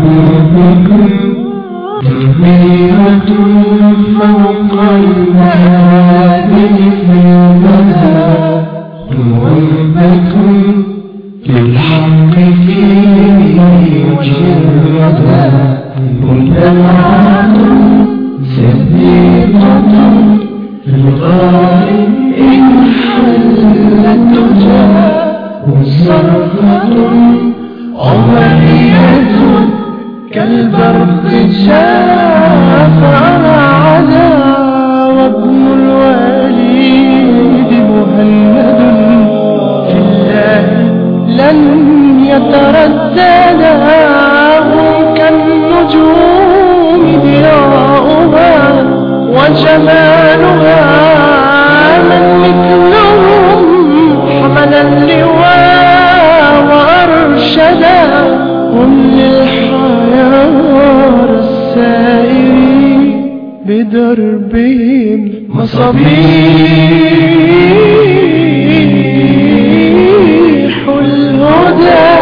كبيرة فوق المهابل في المدى موبة للحق في وجه الردى مدمعة صديقة في الغار إن حلت تجاه صرخة عمرية كالبرق شاف على عدا وابن الوليد مهند في الله لن يترددا هم كالنجوم ضياؤها وجمالها من مثلهم حمل اللواء وأرشدا هم للحيار السائرين بدربهم مصابيح الهدى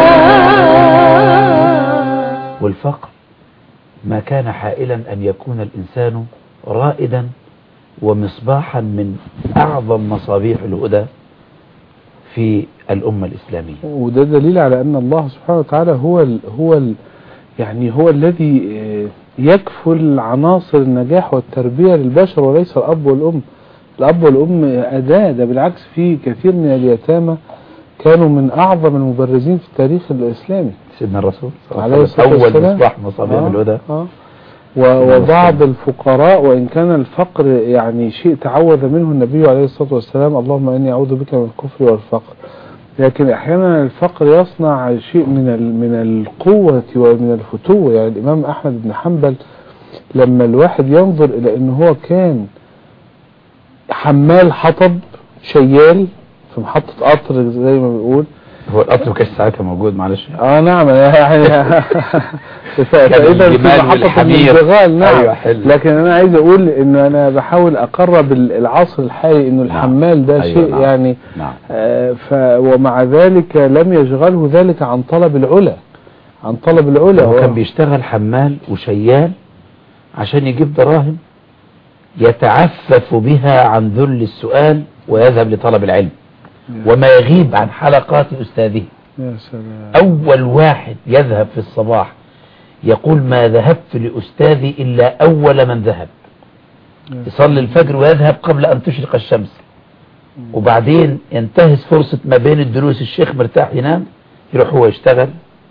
والفقر ما كان حائلا أن يكون الإنسان رائدا ومصباحا من أعظم مصابيح الهدى في الأمة الإسلامية وده دليل على أن الله سبحانه وتعالى هو ال هو ال يعني هو الذي آه، يكفل عناصر النجاح والتربية للبشر وليس الأب والأم الأب والأم أداة ده بالعكس في كثير من اليتامى كانوا من أعظم المبرزين في التاريخ الإسلامي سيدنا الرسول صلى الله عليه عليه وسلم الصلاة أول والسلام. مصباح مصابيح آه، الهدى آه. و- وبعض الفقراء وإن كان الفقر يعني شيء تعوذ منه النبي عليه الصلاة والسلام اللهم إني أعوذ بك من الكفر والفقر لكن أحيانا الفقر يصنع شيء من ال- من القوة ومن الفتوة يعني الإمام أحمد بن حنبل لما الواحد ينظر إلى أنه هو كان حمال حطب شيال في محطة قطر زي ما بيقول هو القطر ما كانش ساعتها موجود معلش اه نعم يعني فإذا في الجمال محطة والحمير. الانشغال نعم أيوة، حلو. لكن أنا عايز أقول إن أنا بحاول أقرب ال- العصر الحالي إنه الحمال ده أيوة، شيء نعم. يعني نعم آه ف ومع ذلك لم يشغله ذلك عن طلب العلا عن طلب العلا هو كان بيشتغل حمال وشيال عشان يجيب دراهم يتعفف بها عن ذل السؤال ويذهب لطلب العلم وما يغيب عن حلقات أستاذه يا سلام أول واحد يذهب في الصباح يقول ما ذهبت لأستاذي إلا أول من ذهب يصلي الفجر ويذهب قبل أن تشرق الشمس وبعدين ينتهز فرصة ما بين الدروس الشيخ مرتاح ينام يروح هو يشتغل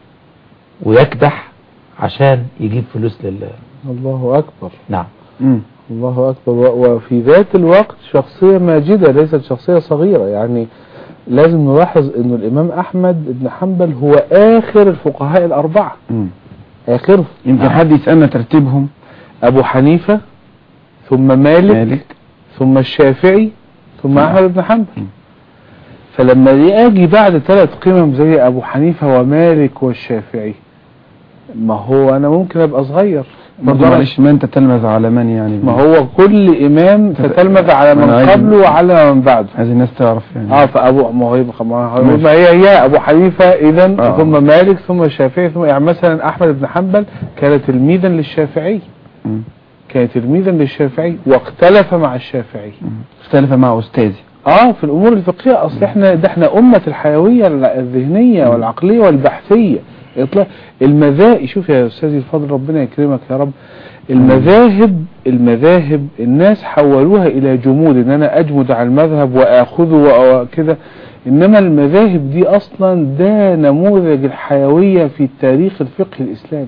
ويكدح عشان يجيب فلوس لله الله أكبر نعم مم. الله أكبر و- وفي ذات الوقت شخصية ماجدة ليست شخصية صغيرة يعني لازم نلاحظ أن الإمام أحمد بن حنبل هو آخر الفقهاء الأربعة مم. آخرهم يمكن حد يسألنا ترتيبهم أبو حنيفة ثم مالك, مالك ثم الشافعي ثم نعم. أحمد بن حنبل مم. فلما يجي بعد ثلاث قمم زي أبو حنيفة ومالك والشافعي ما هو أنا ممكن أبقى صغير برضه معلش ما انت تلمذ على من يعني ما هو كل إمام تتلمذ على من أنا عايز- قبله وعلى من بعده عايز الناس تعرف يعني اه فابو ما هو يبقى ما هو ماشي. ما هي هي ابو حنيفه اذا آه. ثم مالك ثم الشافعي ثم يعني مثلا احمد بن حنبل كان تلميذا للشافعي مم. كان تلميذا للشافعي واختلف مع الشافعي مم. اختلف مع استاذي اه في الامور الفقهيه اصل احنا ده احنا امه الحيويه الذهنيه والعقليه والبحثيه اطلاق المذاهب شوف يا استاذي الفاضل ربنا يكرمك يا رب المذاهب المذاهب الناس حولوها الى جمود ان انا اجمد على المذهب واخذه وكده انما المذاهب دي اصلا ده نموذج الحيويه في التاريخ الفقهي الاسلامي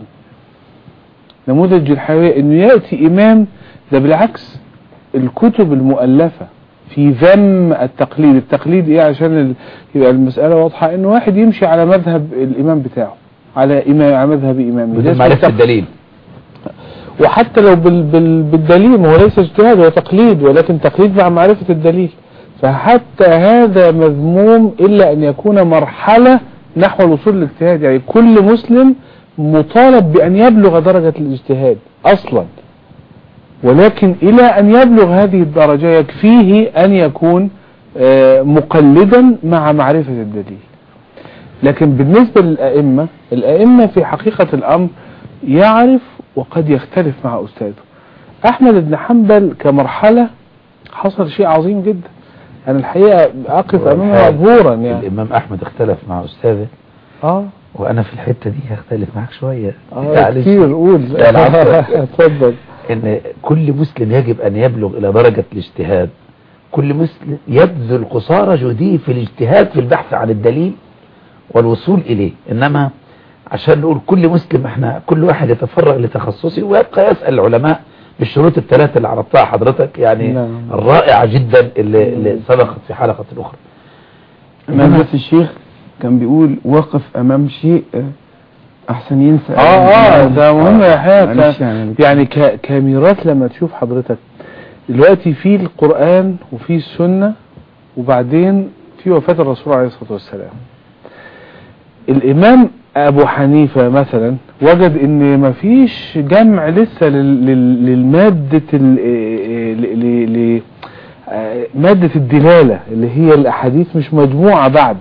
نموذج الحيويه انه ياتي امام ده بالعكس الكتب المؤلفه في ذم التقليد التقليد ايه عشان ال... يبقى المسألة واضحة ان واحد يمشي على مذهب الامام بتاعه على امام على مذهب امامه ده بدون اسمه معرفة تق- الدليل وحتى لو بال... بال... بالدليل ما هو ليس اجتهاد هو تقليد ولكن تقليد مع معرفة الدليل فحتى هذا مذموم الا ان يكون مرحلة نحو الوصول للاجتهاد يعني كل مسلم مطالب بان يبلغ درجة الاجتهاد اصلا ولكن إلى أن يبلغ هذه الدرجة يكفيه أن يكون آه، مقلدا مع معرفة الدليل لكن بالنسبة للأئمة الأئمة في حقيقة الأمر يعرف وقد يختلف مع أستاذه أحمد بن حنبل كمرحلة حصل شيء عظيم جدا أنا الحقيقة أقف أمامه والحال مبهورا يعني الإمام أحمد اختلف مع أستاذه آه وأنا في الحتة دي هختلف معاك شوية آه معلش. كتير قول لا، العفو. اتفضل ان كل مسلم يجب ان يبلغ الى درجة الاجتهاد كل مسلم يبذل قصارى جهده في الاجتهاد في البحث عن الدليل والوصول اليه انما عشان نقول كل مسلم احنا كل واحد يتفرغ لتخصصه ويبقى يسأل العلماء بالشروط الثلاثة اللي عرضتها حضرتك يعني نعم. الرائعة جدا اللي, اللي سبقت في حلقة اخرى إمام بس الشيخ كان بيقول واقف أمام شيء آه، أحسن ينسى اه اه ده مهم يا حياة معلش يعني يعني ك- كاميرات لما تشوف حضرتك دلوقتي في القرآن وفي السنة وبعدين في وفاة الرسول عليه الصلاة والسلام الإمام أبو حنيفة مثلا وجد إن مفيش جمع لسه لل- لل- للمادة ال- ل- ل- ل- آه، مادة الدلالة اللي هي الأحاديث مش مجموعة بعد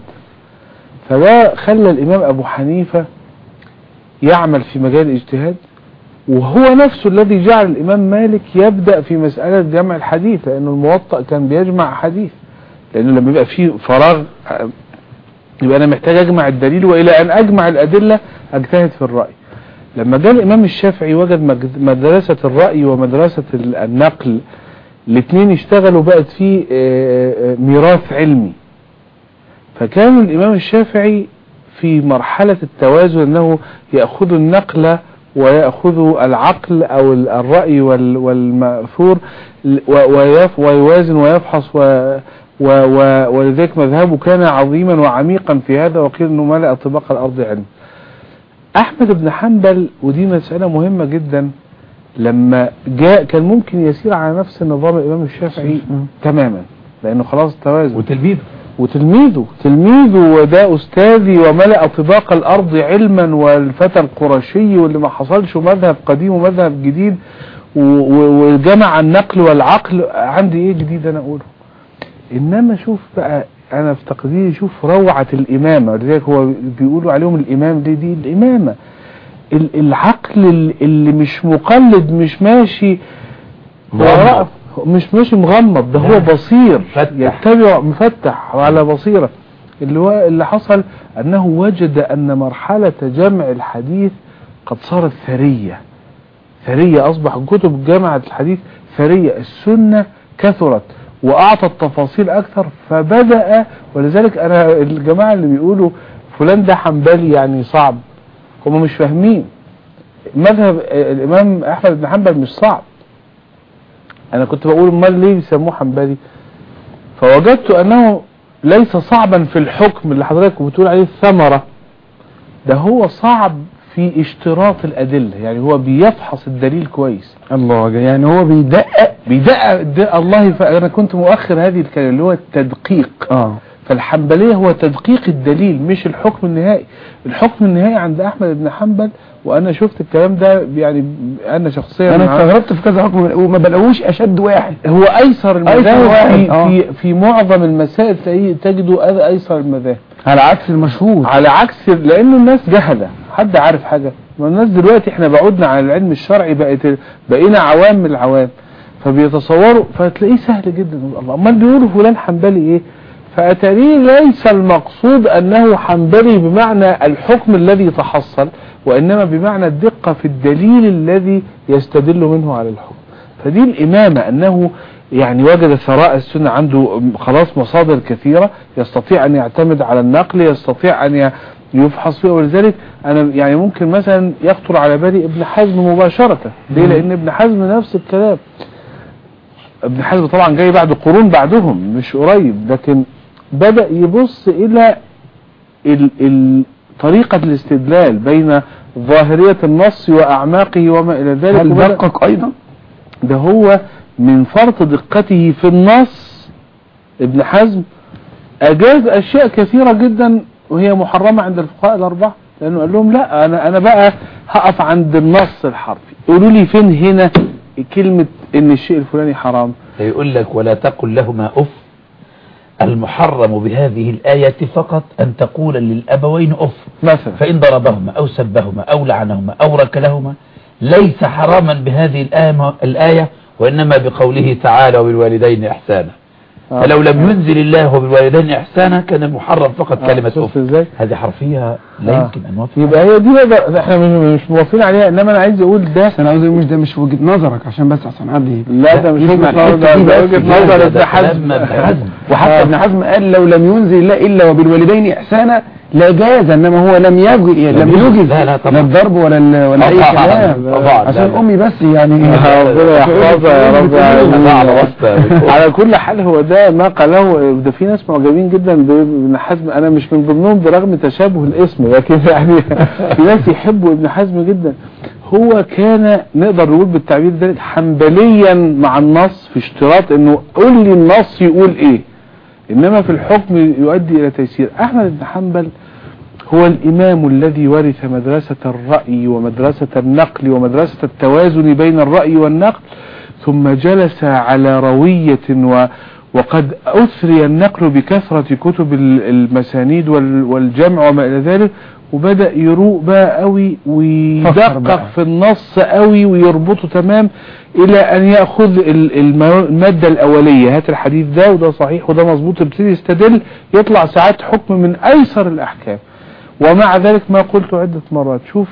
فده خلى الإمام أبو حنيفة يعمل في مجال الاجتهاد وهو نفسه الذي جعل الإمام مالك يبدأ في مسألة جمع الحديث لأنه الموطأ كان بيجمع حديث لأنه لما يبقى فيه فراغ آه، يبقى أنا محتاج أجمع الدليل وإلى أن أجمع الأدلة أجتهد في الرأي لما جاء الإمام الشافعي وجد مج- مدرسة الرأي ومدرسة ال- النقل الاثنين اشتغلوا بقت في آه، آه، ميراث علمي فكان الإمام الشافعي في مرحلة التوازن أنه يأخذ النقل ويأخذ العقل أو ال- الرأي وال- والمأثور ل- و- ويف- ويوازن ويفحص و و و ولذلك مذهبه كان عظيما وعميقا في هذا وقيل أنه ملأ طباق الأرض علم أحمد بن حنبل ودي مسألة مهمة جدا لما جاء كان ممكن يسير على نفس نظام الإمام الشافعي تماما لأنه خلاص توازن وتلميذه وتلميذه تلميذه وده أستاذي وملأ طباق الأرض علما والفتى القرشي واللي ما حصلش مذهب قديم ومذهب جديد و- و- وجمع النقل والعقل عندي ايه جديد انا اقوله انما شوف بقى انا في تقديري شوف روعة الامامة ولذلك هو بيقولوا عليهم الامام دي دي الامامة ال- العقل ال- اللي مش مقلد مش ماشي مغمض. مش ماشي مغمض ده هو لا. بصير مفتح. يتبع مفتح على بصيرة اللي هو اللي حصل انه وجد ان مرحلة جمع الحديث قد صارت ثرية ثرية اصبح كتب جامعة الحديث ثرية السنة كثرت واعطت تفاصيل اكثر فبدأ ولذلك انا الجماعة اللي بيقولوا فلان ده حنبلي يعني صعب هم مش فاهمين مذهب الامام احمد بن حنبل مش صعب انا كنت بقول امال ليه بيسموه حنبلي فوجدت انه ليس صعبا في الحكم اللي حضرتك بتقول عليه الثمرة ده هو صعب في اشتراط الادلة يعني هو بيفحص الدليل كويس الله يعني هو بيدقق بيدقق الد- الله ف... انا كنت مؤخر هذه الكلمة اللي هو التدقيق اه فالحنبلية هو تدقيق الدليل مش الحكم النهائي الحكم النهائي عند احمد بن حنبل وانا شفت الكلام ده يعني انا شخصيا انا معاه. استغربت في كذا حكم وما بلاقوش اشد واحد هو ايسر المذاهب واحد، في, آه. في في معظم المسائل تلاقيه- تجده هذا ايسر المذاهب على عكس المشهور على عكس لانه الناس جهله حد عارف حاجه ما الناس دلوقتي احنا بعدنا عن العلم الشرعي بقت بقينا عوام من العوام فبيتصوروا فتلاقيه سهل جدا الله امال بيقولوا فلان حنبلي ايه فاتاريه ليس المقصود انه حنبلي بمعنى الحكم الذي تحصل وانما بمعنى الدقه في الدليل الذي يستدل منه على الحكم فدي الامامه انه يعني وجد ثراء السنة عنده خلاص مصادر كثيرة يستطيع أن يعتمد على النقل يستطيع أن ي- يفحص فيه ولذلك أنا يعني ممكن مثلا يخطر على بالي ابن حزم مباشرة ليه لأن ابن حزم نفس الكلام ابن حزم طبعا جاي بعد قرون بعدهم مش قريب لكن بدأ يبص إلى ال ال طريقة الاستدلال بين ظاهرية النص وأعماقه وما إلى ذلك هل وبدأ- دقق ايضا ده هو من فرط دقته في النص ابن حزم أجاز أشياء كثيرة جدا وهي محرمة عند الفقهاء الأربعة لأنه قال لهم لا أنا أنا بقى هقف عند النص الحرفي قولوا لي فين هنا كلمة إن الشيء الفلاني حرام يقول لك ولا تقل لهما اف المحرم بهذه الآية فقط أن تقول للأبوين أف مثلا فإن ضربهما أو سبهما أو لعنهما أو ركلهما ليس حراما بهذه الآية, الآية وإنما بقوله تعالى وبالوالدين إحسانا آه. فلو لم ينزل الله وبالوالدين إحسانا كان المحرم فقط آه، كلمة شفت أف ازاي هذه حرفية لا آه. يمكن أن نوافق يبقى هي دي بقى احنا مش مش موافقين عليها انما انا عايز اقول ده بس انا عاوز أقول مش ده مش وجهة نظرك عشان بس عشان حد لا ده مش يسمع وجهة نظر الحتة ده دي ده بس. وجهة لا، نظر ده- ابن ده حزم كلام ابن حزم. وحتى آه. ابن حزم قال لو لم ينزل الله الا وبالوالدين احسانا لا جاز انما هو لم يجوز لم لم يجوز. يوجز لا، لا، طبعا. لا الضرب ولا ال- ولا اي طبعا. كلام طبعا. لا، عشان لا. امي بس يعني آه، ربنا يحفظها يا رب العالمين. على واسطة على كل حال هو ده ما قاله ده في ناس معجبين جدا بابن حزم انا مش من ضمنهم برغم تشابه الاسم لكن يعني في ناس يحبوا ابن حزم جدا هو كان نقدر نقول بالتعبير ده حنبليا مع النص في اشتراط انه قول لي النص يقول ايه انما في الحكم يؤدي الى تيسير احمد بن حنبل هو الإمام الذي ورث مدرسة الرأي ومدرسة النقل ومدرسة التوازن بين الرأي والنقل ثم جلس على روية و وقد أثري النقل بكثرة كتب ال- المسانيد وال- والجمع وما إلى ذلك وبدأ يروق بقى قوي فكر ويدقق بقى. في النص قوي ويربطه تمام إلى أن يأخذ ال- الم- المادة الأولية هات الحديث ده وده صحيح وده مظبوط يبتدي يستدل يطلع ساعات حكم من أيسر الأحكام ومع ذلك ما قلت عدة مرات شوف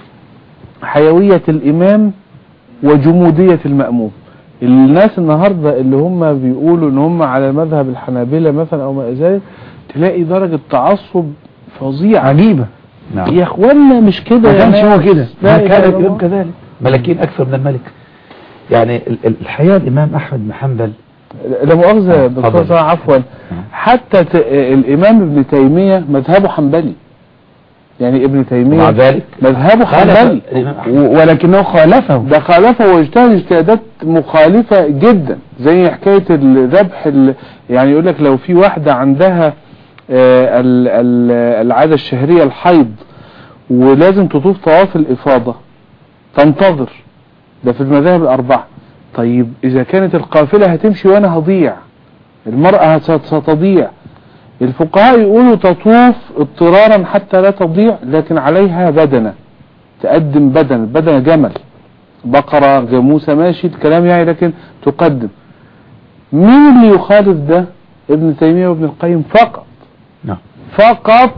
حيوية الإمام وجمودية المأموم الناس النهاردة اللي هم بيقولوا ان هم على مذهب الحنابلة مثلا او ما إلى ذلك تلاقي درجة تعصب فظيعة عجيبة نعم يا اخوانا مش كده ما يا كانش ناس. هو كده لا ما إله كان إلا الإمام الله. كذلك ملكين أكثر من الملك يعني ال- ال- الحقيقة الإمام أحمد بن حنبل لا مؤاخذة يا آه، دكتور اتفضل. صلاح عفوا حتى ت... الإمام ابن تيمية مذهبه حنبلي يعني ابن ومع تيمية ذلك مذهبه خالف حنبلي الإمام أحمد و- ولكنه خالفه ده خالفه واجتهد اجتهادات مخالفة جدا زي حكاية الذبح ال- يعني يقول لك لو في واحدة عندها آه، ال- ال- العادة الشهرية الحيض ولازم تطوف طواف الإفاضة تنتظر ده في المذاهب الأربعة طيب إذا كانت القافلة هتمشي وأنا هضيع المرأة هت- ستضيع الفقهاء يقولوا تطوف اضطرارا حتى لا تضيع لكن عليها بدنة تقدم بدن بدنة جمل بقرة جاموسة ماشي الكلام يعني لكن تقدم مين اللي يخالف ده ابن تيمية وابن القيم فقط نعم فقط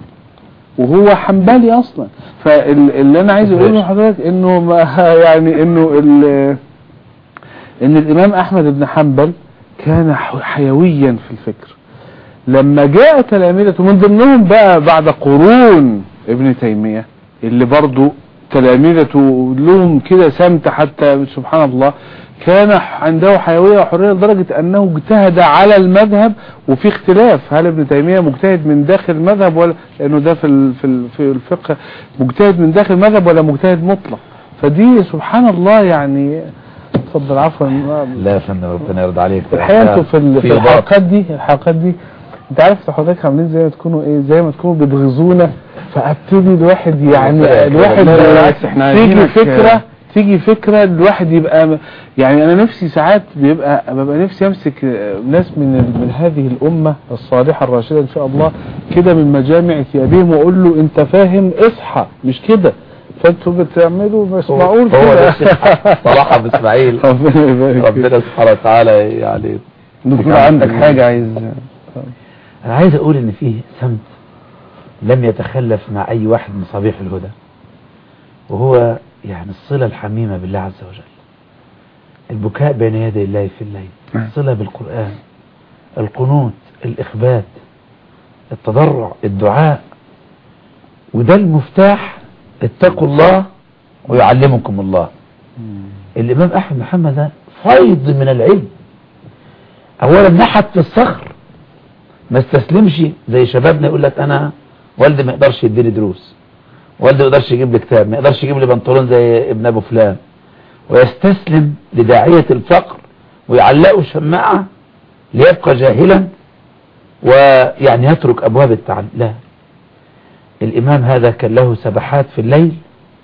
وهو حنبلي اصلا فاللي انا عايز اقوله لحضرتك انه ما يعني انه ال- ان الامام احمد بن حنبل كان ح- حيويا في الفكر لما جاء تلامذته من ضمنهم بقى بعد قرون ابن تيمية اللي برضو تلامذته لهم كده سمت حتى سبحان الله كان عنده حيوية وحرية لدرجة أنه اجتهد على المذهب وفي اختلاف هل ابن تيمية مجتهد من داخل المذهب ولا لأنه ده في ال- في ال- في الفقه مجتهد من داخل المذهب ولا مجتهد مطلق فدي سبحان الله يعني اتفضل عفوا لا يا فندم ربنا يرضى عليك الحقيقة انتوا في ال- في ضغط. الحلقات دي الحلقات دي انت عارف حضرتك عاملين زي ما تكونوا ايه زي ما تكونوا بتغزونا فابتدي الواحد يعني لا، الواحد لا، بالعكس، احنا تيجي عايزينك- فكرة تيجي فكرة الواحد يبقى يعني انا نفسي ساعات بيبقى ببقى نفسي امسك ناس من ال- من هذه الامة الصالحة الراشدة ان شاء الله كده من مجامع ثيابهم واقول له انت فاهم اصحى مش كده فانتوا بتعملوا مش هو- معقول هو ده كده الشيخ صلاح ابو اسماعيل ربنا يبارك فيك. ربنا سبحانه وتعالى يعني دكتور عندك حاجة عايز انا عايز اقول ان فيه سمت لم يتخلف مع اي واحد من صبيح الهدى وهو يعني الصلة الحميمة بالله عز وجل البكاء بين يدي الله في الليل نعم. الصلة بالقرآن القنوت الإخبات التضرع الدعاء وده المفتاح اتقوا الله ويعلمكم الله الإمام أحمد محمد ده فيض من العلم أولا نحت في الصخر ما استسلمش زي شبابنا يقول لك أنا والدي ما يقدرش يديني دروس والدي ما يقدرش يجيب لي كتاب ما يقدرش يجيب لي بنطلون زي ابن أبو فلان ويستسلم لداعية الفقر ويعلقه شماعة ليبقى جاهلا ويعني يترك أبواب التعلم لا الإمام هذا كان له سبحات في الليل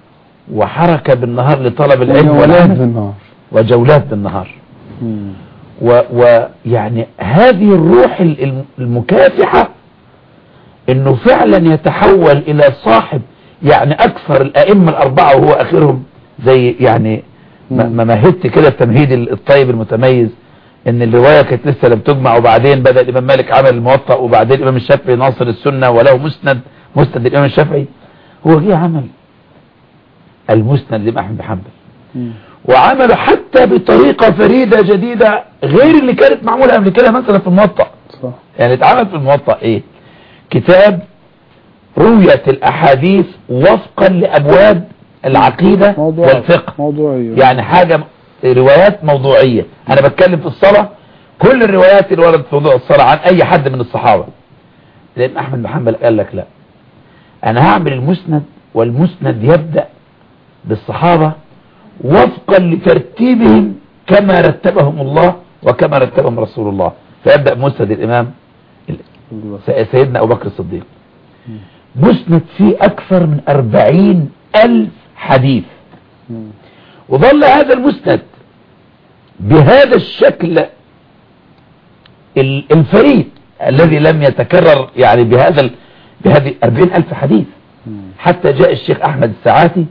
وحركة بالنهار لطلب العلم ولاد والعمل بالنار وجولات بالنهار ويعني هذه الروح ال- الم- المكافحة انه فعلا يتحول الى صاحب يعني اكثر الائمة الاربعة وهو اخرهم زي يعني ما ما مهدت كده التمهيد ال- الطيب المتميز ان الرواية كانت لسه لم تجمع وبعدين بدأ الامام مالك عمل الموطأ وبعدين الامام الشافعي ناصر السنة وله مسند مسند الامام الشافعي هو جه عمل المسند للامام احمد بن حنبل وعمله حتى بطريقة فريدة جديدة غير اللي كانت معمولة قبل كده مثلا في الموطأ صح يعني اتعمل في الموطأ ايه كتاب رؤية الاحاديث وفقا لابواب العقيدة موضوع والفقه موضوعية يعني حاجة روايات موضوعية انا بتكلم في الصلاة كل الروايات اللي وردت في موضوع الصلاة عن اي حد من الصحابة لان احمد بن حنبل قال لك لا انا هعمل المسند والمسند يبدأ بالصحابة وفقا لترتيبهم كما رتبهم الله وكما رتبهم رسول الله فيبدأ مسند الامام س- سيدنا ابو بكر الصديق مسند فيه اكثر من اربعين الف حديث وظل هذا المسند بهذا الشكل ال- الفريد الذي لم يتكرر يعني بهذا ال- بهذه أربعين ألف حديث حتى جاء الشيخ أحمد الساعاتي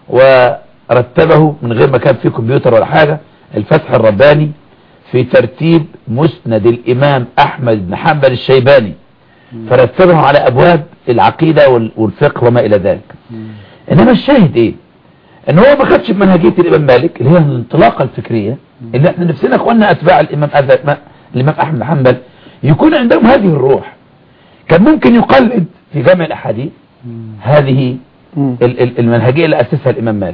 ورتبه من غير ما كان فيه كمبيوتر ولا حاجة الفتح الرباني في ترتيب مسند الإمام أحمد بن حنبل الشيباني فرتبه على أبواب العقيدة وال- والفقه وما إلى ذلك إنما الشاهد إيه ان هو ما خدش بمنهجيه الامام مالك اللي هي الانطلاقه الفكريه اللي احنا نفسنا اخواننا اتباع الامام أذ- الامام احمد بن حنبل يكون عندهم هذه الروح كان ممكن يقلد في جمع الاحاديث هذه ال- ال- المنهجيه اللي اسسها الامام مالك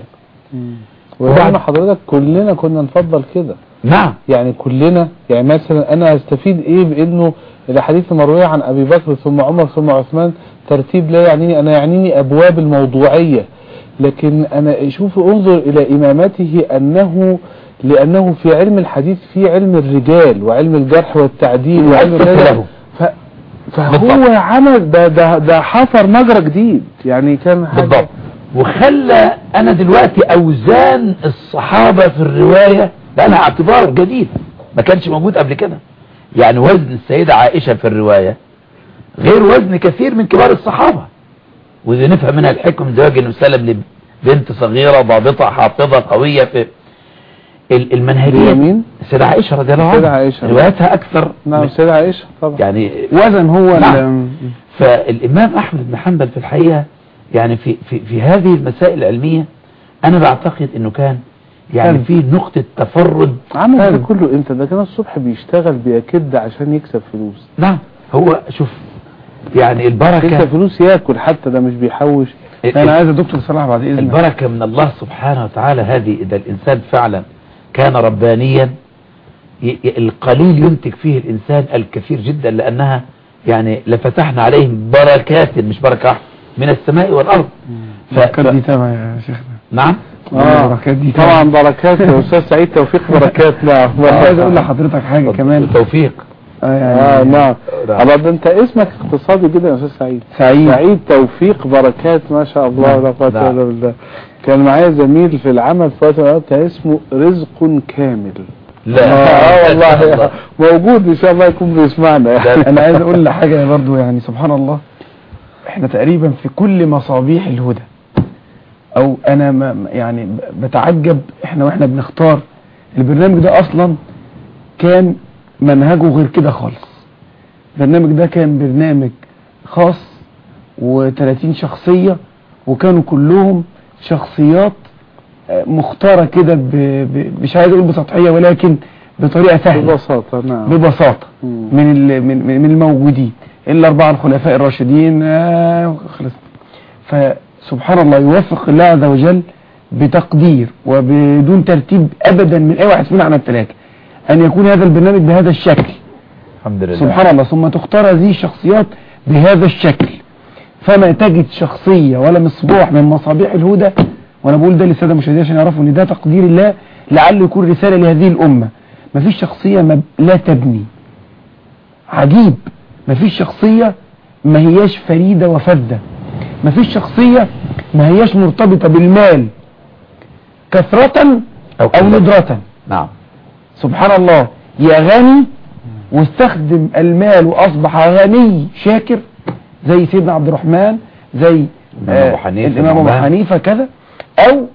وبعد حضرتك كلنا كنا نفضل كده نعم يعني كلنا يعني مثلا انا هستفيد ايه بانه الاحاديث المرويه عن ابي بكر ثم عمر ثم عثمان ترتيب لا يعنيني انا يعنيني ابواب الموضوعيه لكن انا شوف انظر الى امامته انه لانه في علم الحديث في علم الرجال وعلم الجرح والتعديل وعلم وأسس كذا. له. ف فهو بالضبط. عمل ده ده ده حفر مجرى جديد يعني كان حاجه بالضبط وخلى انا دلوقتي اوزان الصحابة في الرواية بقى لها اعتبار جديد ما كانش موجود قبل كده يعني وزن السيدة عائشة في الرواية غير وزن كثير من كبار الصحابة وإذا نفهم منها الحكم زواج النبي صلى الله عليه وسلم لبنت صغيرة ضابطة حافظة قوية في ال- المنهجية مين؟ السيدة عائشة رضي الله السيدة عنها عائشة. رواياتها أكثر نعم من- السيدة عائشة طبعا يعني وزن هو نعم. ال- فالإمام أحمد بن حنبل في الحقيقة يعني في, في, في هذه المسائل العلمية أنا بعتقد أنه كان يعني فن. في نقطة تفرد عمل ده فعلا. كله امتى ده كان الصبح بيشتغل بيكد عشان يكسب فلوس نعم هو شوف يعني البركة يكسب فلوس ياكل حتى ده مش بيحوش انا عايز يا دكتور صلاح بعد اذنك البركة من الله سبحانه وتعالى هذه إذا الإنسان فعلا كان ربانيا ي- ي- القليل ينتج فيه الإنسان الكثير جدا لأنها يعني لفتحنا عليهم بركات مش بركة واحدة من السماء والأرض ف... البركات دي ف... تابع يا شيخنا نعم البركات دي طبعا بركات يا استاذ سعيد توفيق بركات نعم بس عايز اقول لحضرتك حاجه كمان توفيق اه اه يعني نعم نعم. الله ده انت اسمك اقتصادي جدا يا استاذ سعيد سعيد سعيد توفيق بركات ما شاء الله لا قوه نعم. الا بالله كان معايا زميل في العمل في وقت من الأوقات كان اسمه رزق كامل لا اه والله موجود ان شاء الله يكون بيسمعنا انا عايز اقول حاجه برضو يعني سبحان الله احنا تقريبا في كل مصابيح الهدى او انا ما يعني ب- بتعجب احنا واحنا بنختار البرنامج ده اصلا كان منهجه غير كده خالص البرنامج ده كان برنامج خاص و30 شخصية وكانوا كلهم شخصيات آه، مختارة كده ب- ب- مش عايز اقول بسطحية ولكن بطريقة سهلة ببساطة نعم ببساطة مم. من ال- من من من الموجودين الأربعة الخلفاء الراشدين آه، خلص فسبحان الله يوفق الله عز وجل بتقدير وبدون ترتيب أبدا من أي واحد فينا عن الثلاثة أن يكون هذا البرنامج بهذا الشكل الحمد لله سبحان الله ثم تختار هذه الشخصيات بهذا الشكل فما تجد شخصية ولا مصباح من مصابيح الهدى وانا بقول ده للساده المشاهدين عشان يعرفوا ان ده تقدير الله لعله يكون رسالة لهذه الامة مفيش شخصية ما لا تبني عجيب مفيش شخصية ما هياش فريدة وفذة مفيش شخصية ما هياش مرتبطة بالمال كثرة أو او قلة. ندرة نعم سبحان الله يا غني واستخدم المال واصبح غني شاكر زي سيدنا عبد الرحمن زي الإمام أبو حنيفة، الامام ابو الإمام. حنيفه كذا او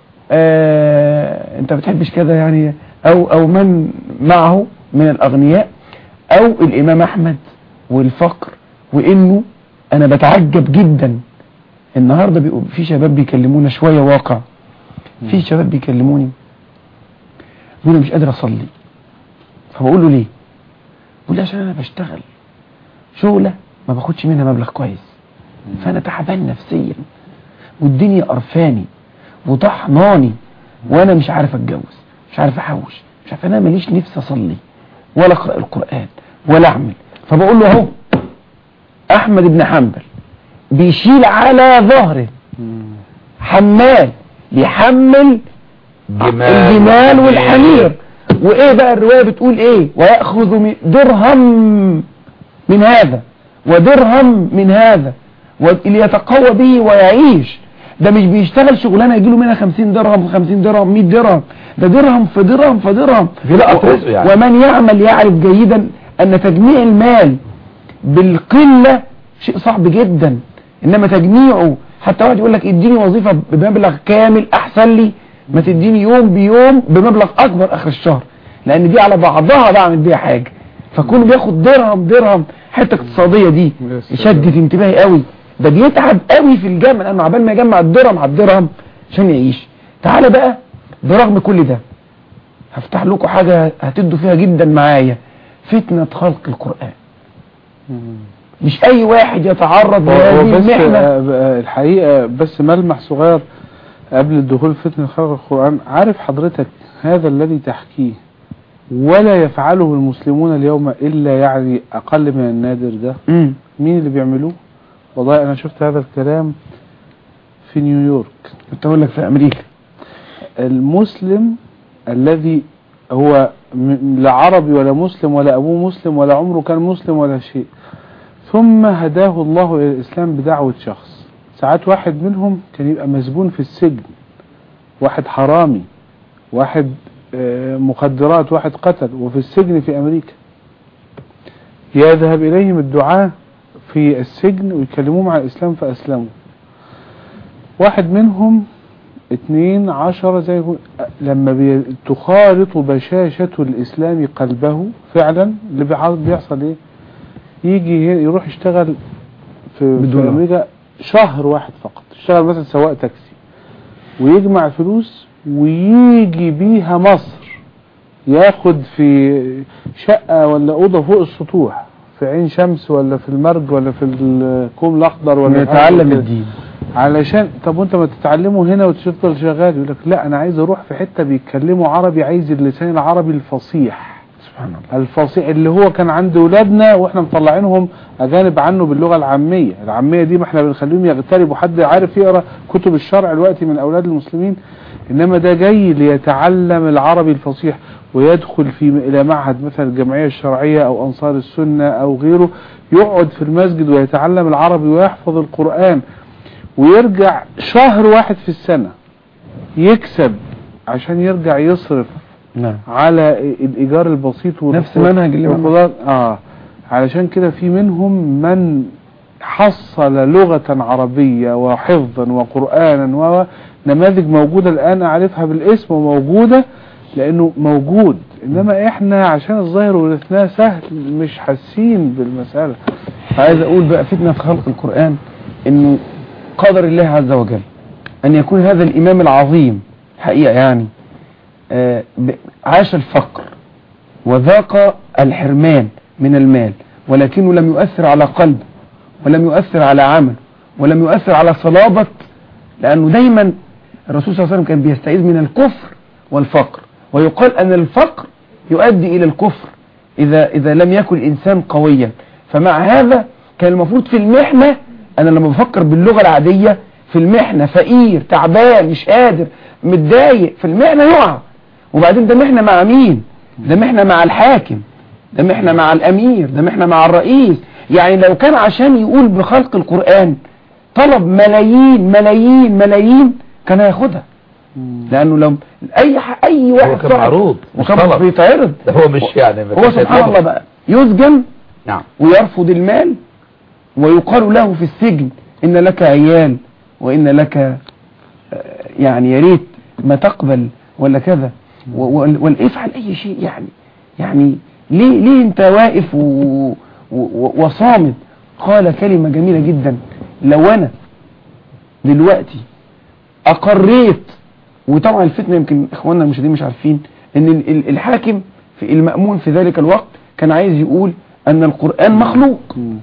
آه انت بتحبش كذا يعني او او من معه من الاغنياء او الامام احمد والفقر وانه انا بتعجب جدا النهارده بيقول في شباب بيكلمونا شويه واقع في شباب بيكلموني بيقولوا مش قادر اصلي فبقول له ليه بيقول لي عشان انا بشتغل شغله ما باخدش منها مبلغ كويس فانا تعبان نفسيا والدنيا قرفاني وطحناني وانا مش عارف اتجوز مش عارف احوش مش عارف انا ماليش نفسي اصلي ولا اقرا القران ولا اعمل فبقول له اهو احمد بن حنبل بيشيل على ظهره حمال بيحمل جمال الجمال وحمير. والحمير وايه بقى الرواية بتقول ايه ويأخذ من- درهم من هذا ودرهم من هذا ليتقوى به ويعيش ده مش بيشتغل شغلانه يجيله منها 50 درهم 50 درهم 100 درهم ده درهم في درهم في درهم في لقط رزقه يعني. ومن يعمل يعرف جيدا ان تجميع المال بالقلة شيء صعب جدا انما تجميعه حتى واحد يقول لك اديني وظيفة بمبلغ كامل احسن لي ما تديني يوم بيوم بمبلغ اكبر اخر الشهر لان دي على بعضها بعمل بيها حاجة فكونه بياخد درهم درهم حتة اقتصادية دي يا سلام. شدت انتباهي قوي ده بيتعب قوي في الجامعة لانه عبال ما يجمع الدرهم على الدرهم عشان يعيش تعالى بقى برغم كل ده هفتح لكم حاجة هتدوا فيها جدا معايا فتنة خلق القرآن مش اي واحد يتعرض هو هو لهذه بس المحنة آه، آه، الحقيقة بس ملمح صغير قبل الدخول في فتنة خلق القرآن عارف حضرتك هذا الذي تحكيه ولا يفعله المسلمون اليوم إلا يعني أقل من النادر ده مم. مين اللي بيعملوه والله أنا شفت هذا الكلام في نيويورك كنت اقول لك في امريكا المسلم الذي هو م- لا عربي ولا مسلم ولا أبوه مسلم ولا عمره كان مسلم ولا شيء ثم هداه الله إلى الإسلام بدعوة شخص ساعات واحد منهم كان يبقى مسجون في السجن واحد حرامي واحد آه، مخدرات واحد قتل وفي السجن في أمريكا يذهب إليهم الدعاة في السجن ويكلموهم عن الإسلام فأسلموا واحد منهم اتنين عشرة زي ما يقول- لما بي- تخالط بشاشة الإسلام قلبه فعلا اللي بيع- بيحصل ايه يجي هنا يروح يشتغل في, في بدون أمريكا شهر واحد فقط يشتغل مثلا سواق تاكسي ويجمع فلوس ويجي بيها مصر ياخد في شقة ولا أوضة فوق السطوح في عين شمس ولا في المرج ولا في الكوم الأخضر ولا في حاجة يتعلم كده. الدين علشان طب وانت ما تتعلمه هنا وتفضل شغال يقول لك لا انا عايز اروح في حته بيتكلموا عربي عايز اللسان العربي الفصيح سبحان الله الفصيح اللي هو كان عند ولادنا واحنا مطلعينهم اجانب عنه باللغه العاميه العاميه دي ما احنا بنخليهم يغتربوا حد عارف يقرا كتب الشرع دلوقتي من اولاد المسلمين انما ده جاي ليتعلم العربي الفصيح ويدخل في الى معهد مثلا الجمعيه الشرعيه او انصار السنه او غيره يقعد في المسجد ويتعلم العربي ويحفظ القران ويرجع شهر واحد في السنه يكسب عشان يرجع يصرف نعم على الايجار البسيط نفس منهج الإمام والخضار اه علشان كده في منهم من حصل لغة عربية وحفظا وقرآنا ونماذج موجودة الآن أعرفها بالاسم وموجودة لأنه موجود إنما إحنا عشان الظاهر ورثناه سهل مش حاسين بالمسألة عايز اقول بقى فتنة في خلق القرآن انه قدر الله عز وجل ان يكون هذا الامام العظيم حقيقة يعني آه، ب- عاش الفقر وذاق الحرمان من المال ولكنه لم يؤثر على قلبه ولم يؤثر على عمل ولم يؤثر على صلابة لأنه دايما الرسول صلى الله عليه وسلم كان بيستعيذ من الكفر والفقر ويقال أن الفقر يؤدي إلى الكفر إذا, إذا لم يكن الإنسان قويا فمع هذا كان المفروض في المحنة أنا لما بفكر باللغة العادية في المحنة فقير تعبان مش قادر متضايق في المحنة يقع وبعدين ده محنة مع مين ده محنة مع الحاكم ده محنة مع الأمير ده محنة مع الرئيس يعني لو كان عشان يقول بخلق القرآن طلب ملايين ملايين ملايين كان هياخدها لانه لو اي ح- اي واحد هو كان صعب معروض مش وكان طلب بيتعرض ده هو مش يعني ما هو كانش سبحان يطلب. الله بقى يسجن نعم ويرفض المال ويقال له في السجن ان لك عيال وان لك آه، يعني يا ريت ما تقبل ولا كذا و- و- ولا افعل اي شيء يعني يعني ليه ليه انت واقف و- و- وصامت قال كلمة جميلة جدا لو انا دلوقتي اقريت وطبعا الفتنة يمكن اخواننا المشاهدين مش عارفين ان ال- ال- الحاكم في المأمون في ذلك الوقت كان عايز يقول ان القرآن مخلوق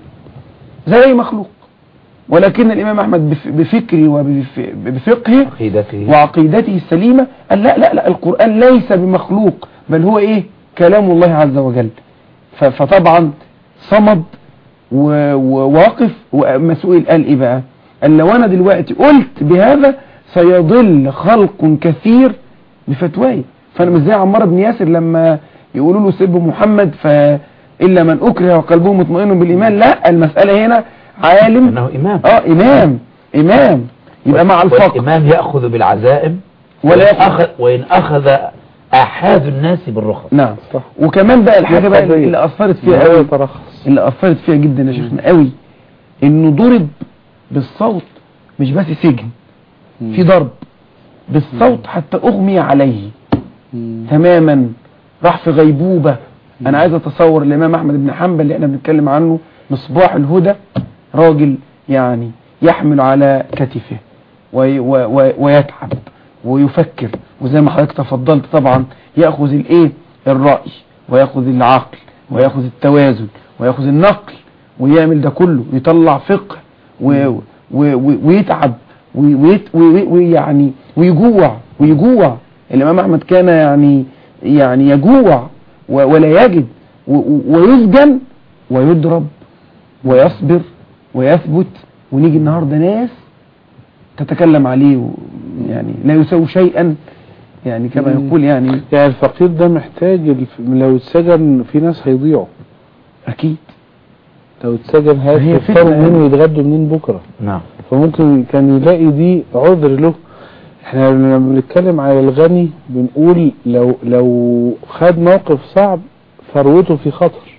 زي أي مخلوق ولكن الامام احمد بف- بفكره وبفقهه عقيدته وعقيدته السليمة قال لا لا لا القرآن ليس بمخلوق بل هو ايه كلام الله عز وجل ف- فطبعا صمد و- وواقف وما سئل قال ايه بقى قال لو انا دلوقتي قلت بهذا سيضل خلق كثير بفتواي فانا مش زي عمار بن ياسر لما يقولوا له سب محمد فإلا من أكره وقلبه مطمئن بالإيمان لا المسألة هنا عالم انه امام اه إمام إمام يبقى مع الفقر والامام ياخذ بالعزائم ولا وإن يأخذ- أخذ وان اخذ احاد الناس بالرخص نعم صح. وكمان بقى الحاجة بقى قضية. اللي أثرت فيها لا قوي يترخص اللي أثرت فيها جدا يا شيخنا قوي إنه ضرب بالصوت مش بس سجن في ضرب بالصوت حتى أغمي عليه تماما راح في غيبوبة أنا عايز أتصور الإمام أحمد بن حنبل اللي احنا بنتكلم عنه مصباح الهدى راجل يعني يحمل على كتفه وي و و ويتعب ويفكر وزي ما حضرتك تفضلت طبعا يأخذ الإيه الرأي ويأخذ العقل ويأخذ التوازن ويأخذ النقل ويعمل ده كله ويطلع فقه و و و ويتعب وي- ويت- وي- ويعني ويجوع ويجوع الإمام أحمد كان يعني يعني يجوع و- ولا يجد و- و- ويسجن ويضرب ويصبر ويثبت ونيجي النهارده ناس تتكلم عليه و- يعني لا يسوي شيئا يعني كما مم. يقول يعني يعني الفقير ده محتاج الف- لو اتسجن في ناس هيضيعوا أكيد لو اتسجن هي هيفطروا فتنة منين يعني. ويتغدوا منين بكره نعم فممكن كان يلاقي دي عذر له احنا لما بنتكلم على الغني بنقول لو لو خد موقف صعب ثروته في خطر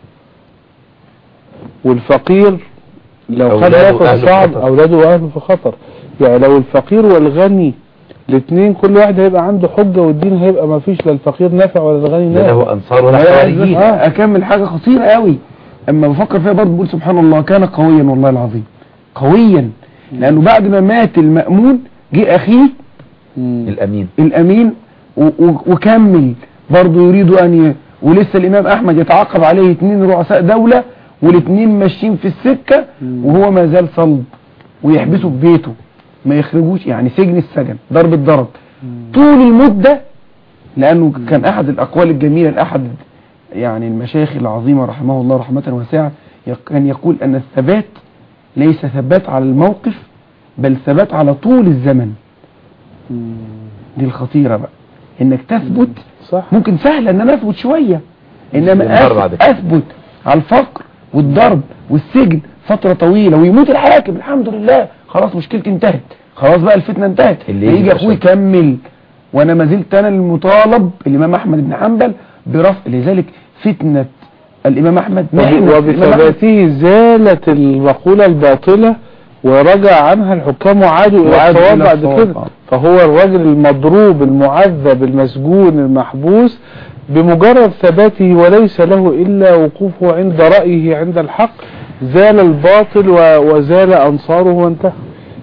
والفقير لو خد أولاده موقف وأهله في صعب خطر. اولاده واهله في خطر يعني لو الفقير والغني الاثنين كل واحد هيبقى عنده حجة والدين هيبقى ما فيش لا الفقير نافع ولا الغني لا نافع له انصار ولا أيوة، حواريين آه، اكمل حاجة خطيرة قوي اما بفكر فيها برضه بقول سبحان الله كان قويا والله العظيم قويا لانه بعد ما مات المأمون جه اخيه مم. الامين الامين و- و- وكمل برضه يريد ان ي... ولسه الامام احمد يتعاقب عليه اتنين رؤساء دولة والاثنين ماشيين في السكة مم. وهو ما زال صلب ويحبسه في بيته ما يخرجوش يعني سجن السجن ضرب الضرب طول المدة لأنه كان أحد الأقوال الجميلة لأحد يعني المشايخ العظيمة رحمه الله رحمة واسعة يق- كان يقول أن الثبات ليس ثبات على الموقف بل ثبات على طول الزمن مم. دي الخطيرة بقى إنك تثبت صح ممكن سهل ان انا اثبت شوية انما الضرب بعد أث- كده. اثبت على الفقر والضرب والسجن فترة طويلة ويموت الحاكم الحمد لله خلاص مشكلتي انتهت خلاص بقى الفتنة انتهت اللي يجي يجي اخوي عشان- يكمل وانا ما زلت انا المطالب الامام احمد بن حنبل برفع لذلك فتنة الامام احمد محنة الإمام أحمد. وبثباته زالت المقولة الباطلة ورجع عنها الحكام وعادوا إلى وعادوا الصواب إلى بعد الصواب، كده آه. فهو الرجل المضروب المعذب المسجون المحبوس بمجرد ثباته وليس له إلا وقوفه عند رأيه عند الحق زال الباطل و- وزال أنصاره وانتهى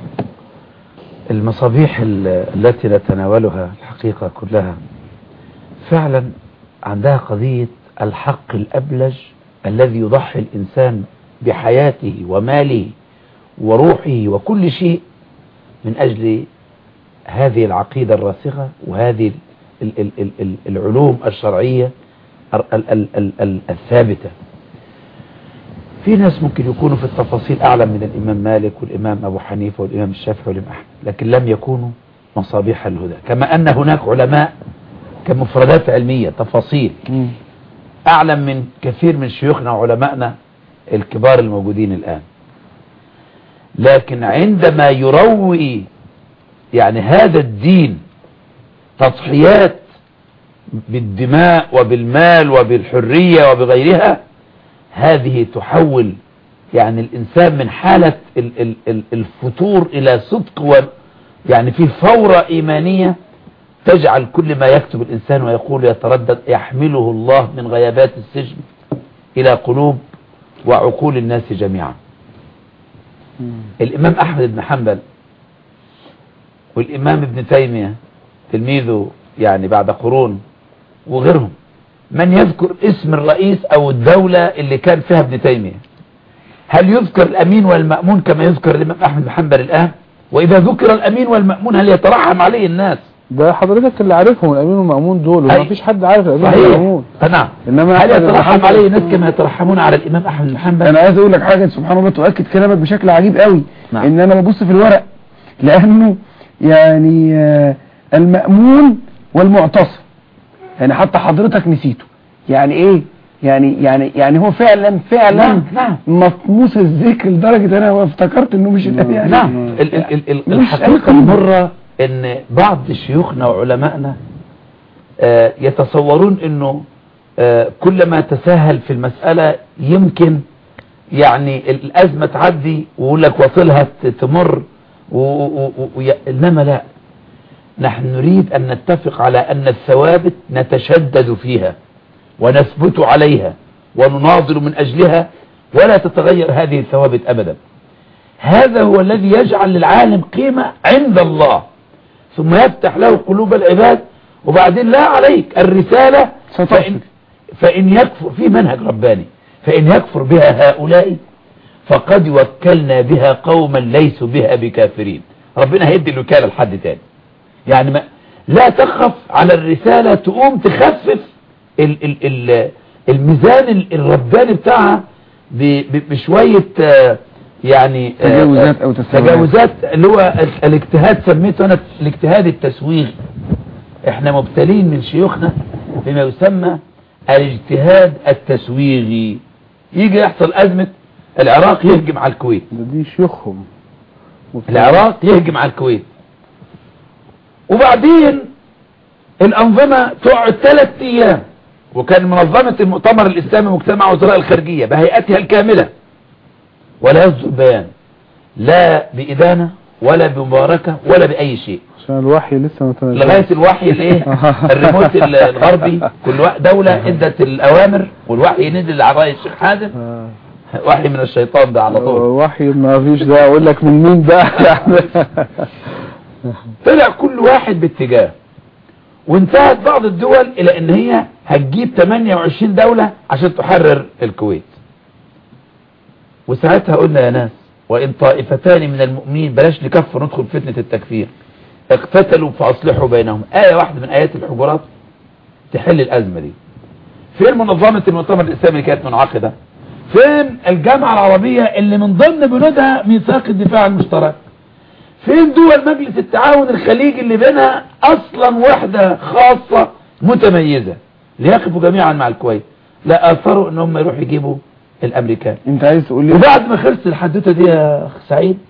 المصابيح ال- التي نتناولها الحقيقة كلها فعلا عندها قضية الحق الأبلج الذي يضحي الإنسان بحياته وماله وروحه وكل شيء من أجل هذه العقيدة الراسخة وهذه ال- ال- ال- ال- العلوم الشرعية ال- ال- ال- ال- ال- الثابتة في ناس ممكن يكونوا في التفاصيل أعلم من الإمام مالك والإمام أبو حنيفة والإمام الشافعي والإمام أحمد لكن لم يكونوا مصابيح الهدى كما أن هناك علماء كمفردات علمية تفاصيل أعلم من كثير من شيوخنا وعلمائنا الكبار الموجودين الآن لكن عندما يروي يعني هذا الدين تضحيات بالدماء وبالمال وبالحرية وبغيرها هذه تحول يعني الإنسان من حالة ال- ال- ال- الفتور إلى صدق و يعني في فورة إيمانية تجعل كل ما يكتب الإنسان ويقول يتردد يحمله الله من غيابات السجن إلى قلوب وعقول الناس جميعا الإمام أحمد بن حنبل والإمام ابن تيمية تلميذه يعني بعد قرون وغيرهم من يذكر اسم الرئيس أو الدولة اللي كان فيها ابن تيمية هل يذكر الأمين والمأمون كما يذكر الإمام أحمد بن حنبل الآن وإذا ذكر الأمين والمأمون هل يترحم عليه الناس ده حضرتك اللي عارفهم الامين والمأمون دول أي. وما فيش حد عارف الامين صحيح والمأمون نعم انما هل أحمد بن يترحم حنبل- عليه الناس كما يترحمون على الإمام أحمد بن حنبل انا عايز اقول لك حاجه سبحان الله تؤكد كلامك بشكل عجيب قوي نعم. ان انا ببص في الورق لانه يعني آه، المأمون والمعتصم يعني حتى حضرتك نسيته يعني ايه يعني يعني يعني هو فعلا فعلا نعم، نعم. مطموس الذكر لدرجه انا افتكرت انه مش يعني نعم ال ال ال ال مش الحقيقة أي قيمة. المرة ان بعض شيوخنا وعلمائنا آه، يتصورون انه آه، كلما تساهل في المسألة يمكن يعني الأزمة تعدي ويقول لك وصلها ت- تمر و- و- و- وي- إنما لا نحن نريد أن نتفق على أن الثوابت نتشدد فيها ونثبت عليها ونناضل من أجلها ولا تتغير هذه الثوابت أبدا هذا هو الذي يجعل للعالم قيمة عند الله ثم يفتح له قلوب العباد وبعدين لا عليك الرسالة ستصل. فإن, فإن يكفر في منهج رباني فإن يكفر بها هؤلاء فقد وكلنا بها قوما ليسوا بها بكافرين ربنا هيدي الوكالة لحد تاني يعني ما لا تخف على الرسالة تقوم تخفف ال ال ال الميزان ال- الرباني بتاعها ب- ب- بشوية آه، يعني آه، تجاوزات أو تساهلات. تجاوزات اللي هو ال- الاجتهاد سميته انا الاجتهاد التسويغي احنا مبتلين من شيوخنا بما يسمى الاجتهاد التسويغي يجي يحصل ازمة العراق يهجم على الكويت ده دي شيوخهم العراق يهجم على الكويت وبعدين الأنظمة تقعد ثلاث أيام وكان منظمة المؤتمر الإسلامي مجتمع وزراء الخارجية بهيئتها الكاملة ولا يصدر بيان لا بإدانة ولا بمباركة ولا بأي شيء عشان الوحي لسه ما تنزلش لغاية الوحي الايه الريموت الغربي كل وا- دولة ادت الأوامر والوحي نزل على رأي الشيخ حازم آه. وحي من الشيطان ده على طول وحي ما فيش ده اقول لك من مين ده طلع كل واحد باتجاه وانتهت بعض الدول الى ان هي هتجيب 28 دولة عشان تحرر الكويت وساعتها قلنا يا ناس وان طائفتان من المؤمنين بلاش نكفر ندخل فتنة التكفير اقتتلوا فاصلحوا بينهم آية واحدة من آيات الحجرات تحل الأزمة دي فين منظمة المؤتمر الإسلامي اللي كانت منعقدة فين الجامعة العربية اللي من ضمن بنودها ميثاق الدفاع المشترك فين دول مجلس التعاون الخليجي اللي بينها اصلا وحدة خاصة متميزة ليقفوا جميعا مع الكويت لا اثروا ان هم يروحوا يجيبوا الامريكان انت عايز تقول لي وبعد ما خلص الحدوتة دي يا اخ سعيد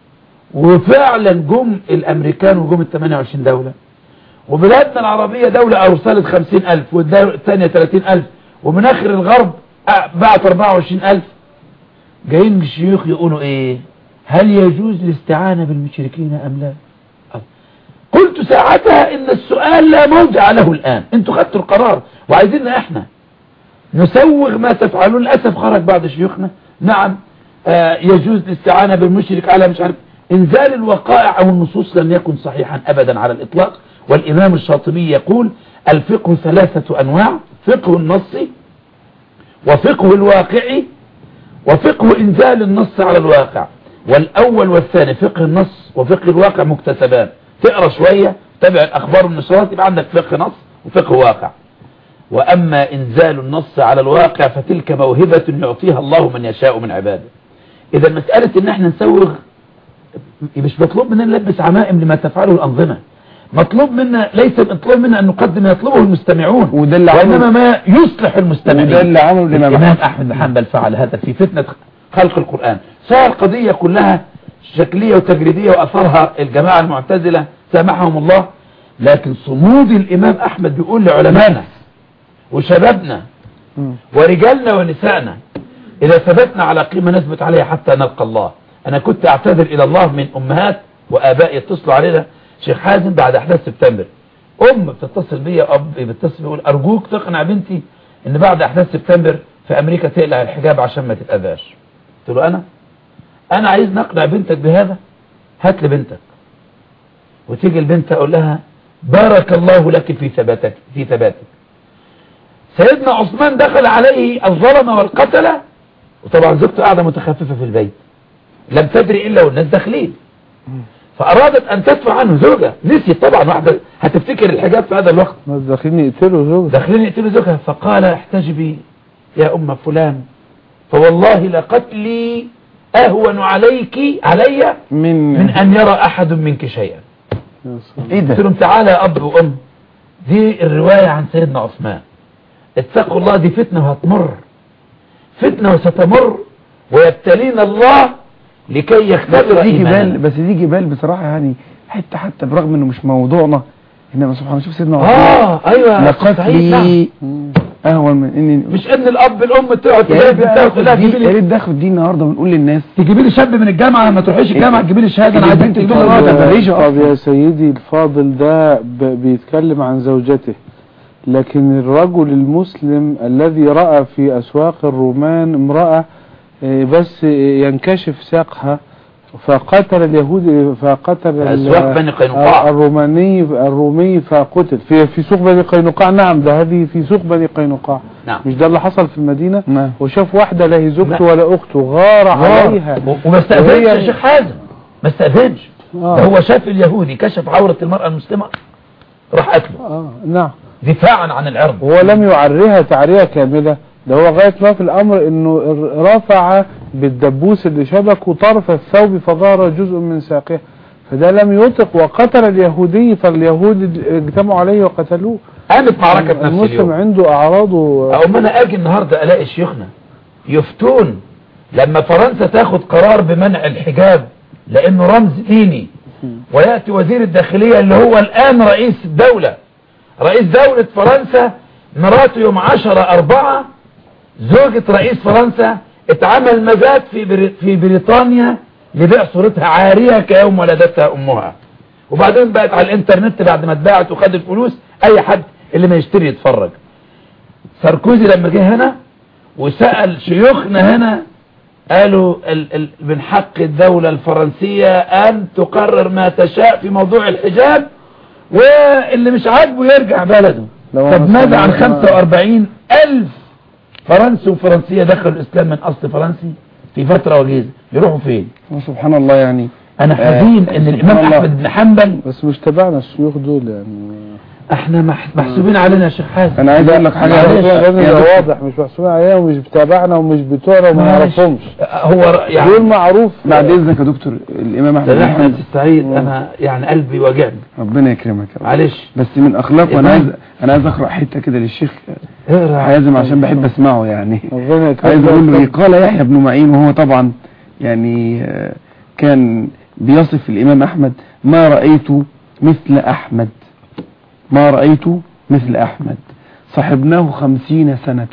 وفعلا جم الامريكان وجم ال 28 دولة وبلادنا العربية دولة ارسلت 50000 والثانية 30000 ومن اخر الغرب أ- بعت 24000 جايين الشيوخ يقولوا ايه هل يجوز الاستعانة بالمشركين ام لا قلت ساعتها ان السؤال لا موضع له الان انتوا خدتوا القرار وعايزيننا احنا نسوغ ما تفعلون للأسف خرج بعض شيوخنا نعم آه يجوز الاستعانة بالمشرك على مش عارف انزال الوقائع او النصوص لم يكن صحيحا ابدا على الاطلاق والامام الشاطبي يقول الفقه ثلاثة انواع فقه النص وفقه الواقع وفقه انزال النص على الواقع والاول والثاني فقه النص وفقه الواقع مكتسبان تقرا شوية تابع الاخبار والنشرات يبقى عندك فقه نص وفقه واقع وأما إنزال النص على الواقع فتلك موهبة يعطيها الله من يشاء من عباده إذا مسألة إن احنا نسوغ مش مطلوب مننا نلبس عمائم لما تفعله الأنظمة مطلوب منا ليس مطلوب منا أن نقدم ما يطلبه المستمعون وده اللي عمله- وإنما ما يصلح المستمعين وده اللي عمله الإمام الإمام أحمد. أحمد بن حنبل فعل هذا في فتنة خلق القرآن صار القضية كلها شكلية وتجريدية وأثرها الجماعة المعتزلة سامحهم الله لكن صمود الامام احمد بيقول لعلمائنا وشبابنا مم. ورجالنا ونسائنا إذا ثبتنا على قيمة نثبت عليها حتى نلقى الله أنا كنت أعتذر إلى الله من أمهات وآباء يتصلوا علينا شيخ حازم بعد أحداث سبتمبر أم بتتصل بيا أب بيتصل بيقول أرجوك تقنع بنتي إن بعد أحداث سبتمبر في أمريكا تقلع الحجاب عشان ما تتأذاش قلت له أنا أنا عايز نقنع بنتك بهذا هات لي بنتك وتيجي البنت أقول لها بارك الله لك في ثباتك في ثباتك سيدنا عثمان دخل عليه الظلمة والقتلة وطبعا زوجته قاعدة متخففة في البيت لم تدري إلا والناس داخلين فأرادت أن تدفع عنه زوجة نسيت طبعا واحدة هتفتكر الحجاب في هذا الوقت ما داخلين يقتلوا زوجها داخلين يقتلوا زوجها فقال احتجبي يا أم فلان فوالله لقتلي أهون عليك علي من من أن يرى أحد منك شيئا يا سلام. ايه قلت ده لهم تعالى يا أب وأم دي الرواية عن سيدنا عثمان اتقوا الله دي فتنة وهتمر فتنة وستمر ويبتلينا الله لكي بس يختبر دي جبال إيماننا بس دي جبال بصراحة يعني حتى حتى برغم انه مش موضوعنا انما سبحان الله شوف سيدنا عثمان آه أيوة لقد صحيح، نعم. لي مم. اهون من اني مش ان الاب الام تقعد يا تلاقي ريت بنتها بقى وتقول لها آخد دي- تجيبي يا لي ريت ناخد دي النهارده ونقول للناس تجيبي لي شاب من الجامعه ما تروحيش الجامعه تجيبي لي شهاده انا عايزك البنت تجيبي بتقعد لي ده راجل. تعيشه طب أصلاً. يا سيدي الفاضل ده ب- بيتكلم عن زوجته لكن الرجل المسلم الذي رأى في أسواق الرومان امرأة آه، بس ينكشف ساقها فقتل اليهود فقتل في ال- أسواق بني قينقاع. الروماني الرومي فقتل في في سوق بني قينقاع نعم ده هذه في سوق بني قينقاع نعم مش ده اللي حصل في المدينة نعم. وشاف واحدة لا هي زوجته نعم. ولا أخته غار عليها و- وما استأذنش وهي- يا شيخ حازم ما استأذنش آه. ده هو شاف اليهودي كشف عورة المرأة المسلمة راح قتله آه نعم دفاعا عن العرض هو لم يعريها تعرية كاملة ده هو غاية ما في الأمر إنه رفع بالدبوس اللي شبكه طرف الثوب فظهر جزء من ساقه فده لم يطق وقتل اليهودي فاليهود اجتمعوا عليه وقتلوه قامت معركة نفس المسلم اليوم عنده أعراضه أو ما أنا أجي النهاردة ألاقي شيوخنا يفتون لما فرنسا تاخد قرار بمنع الحجاب لأنه رمز ديني ويأتي وزير الداخلية اللي هو الآن رئيس الدولة رئيس دولة فرنسا مراته يوم عشرة أربعة زوجة رئيس فرنسا اتعمل مزاد في بري في بريطانيا لبيع صورتها عارية كيوم ولدتها أمها وبعدين بقت على الانترنت بعد ما اتباعت وخد الفلوس أي حد اللي ما يشتري يتفرج ساركوزي لما جه هنا وسأل شيوخنا هنا قالوا ال ال من حق الدولة الفرنسية أن تقرر ما تشاء في موضوع الحجاب واللي مش عاجبه يرجع بلده لو طب أنا ماذا عن سمعت- 45 ألف فرنسي وفرنسية دخلوا الإسلام من أصل فرنسي في فترة وجيزة يروحوا فين سبحان الله يعني أنا آه، حزين إن سبحان الإمام الله. أحمد بن حنبل بس مش تبعنا الشيوخ دول يعني احنا مح- محسوبين علينا يا شيخ حازم انا عايز اقول لك حاجه معلش. لازم يا يبقى دكتور. واضح مش محسوبين علينا ومش بتابعنا ومش بتوعنا وما معلش. نعرفهمش هو ر- يعني دول معروف بعد اذنك يا دكتور الامام احمد ده بن احمد حنبل السعيد انا يعني قلبي واجعني ربنا يكرمك يا رب معلش بس من اخلاقه انا عايز إمام. انا عايز اقرا حته كده للشيخ اقرا حازم عشان بحب اسمعه يعني ربنا يكرمك. عايز اقول له إيه؟ قال يحيى بن معين وهو طبعا يعني آه، كان بيصف الامام احمد ما رايت مثل احمد ما رايت مثل احمد صحبناه خمسين سنة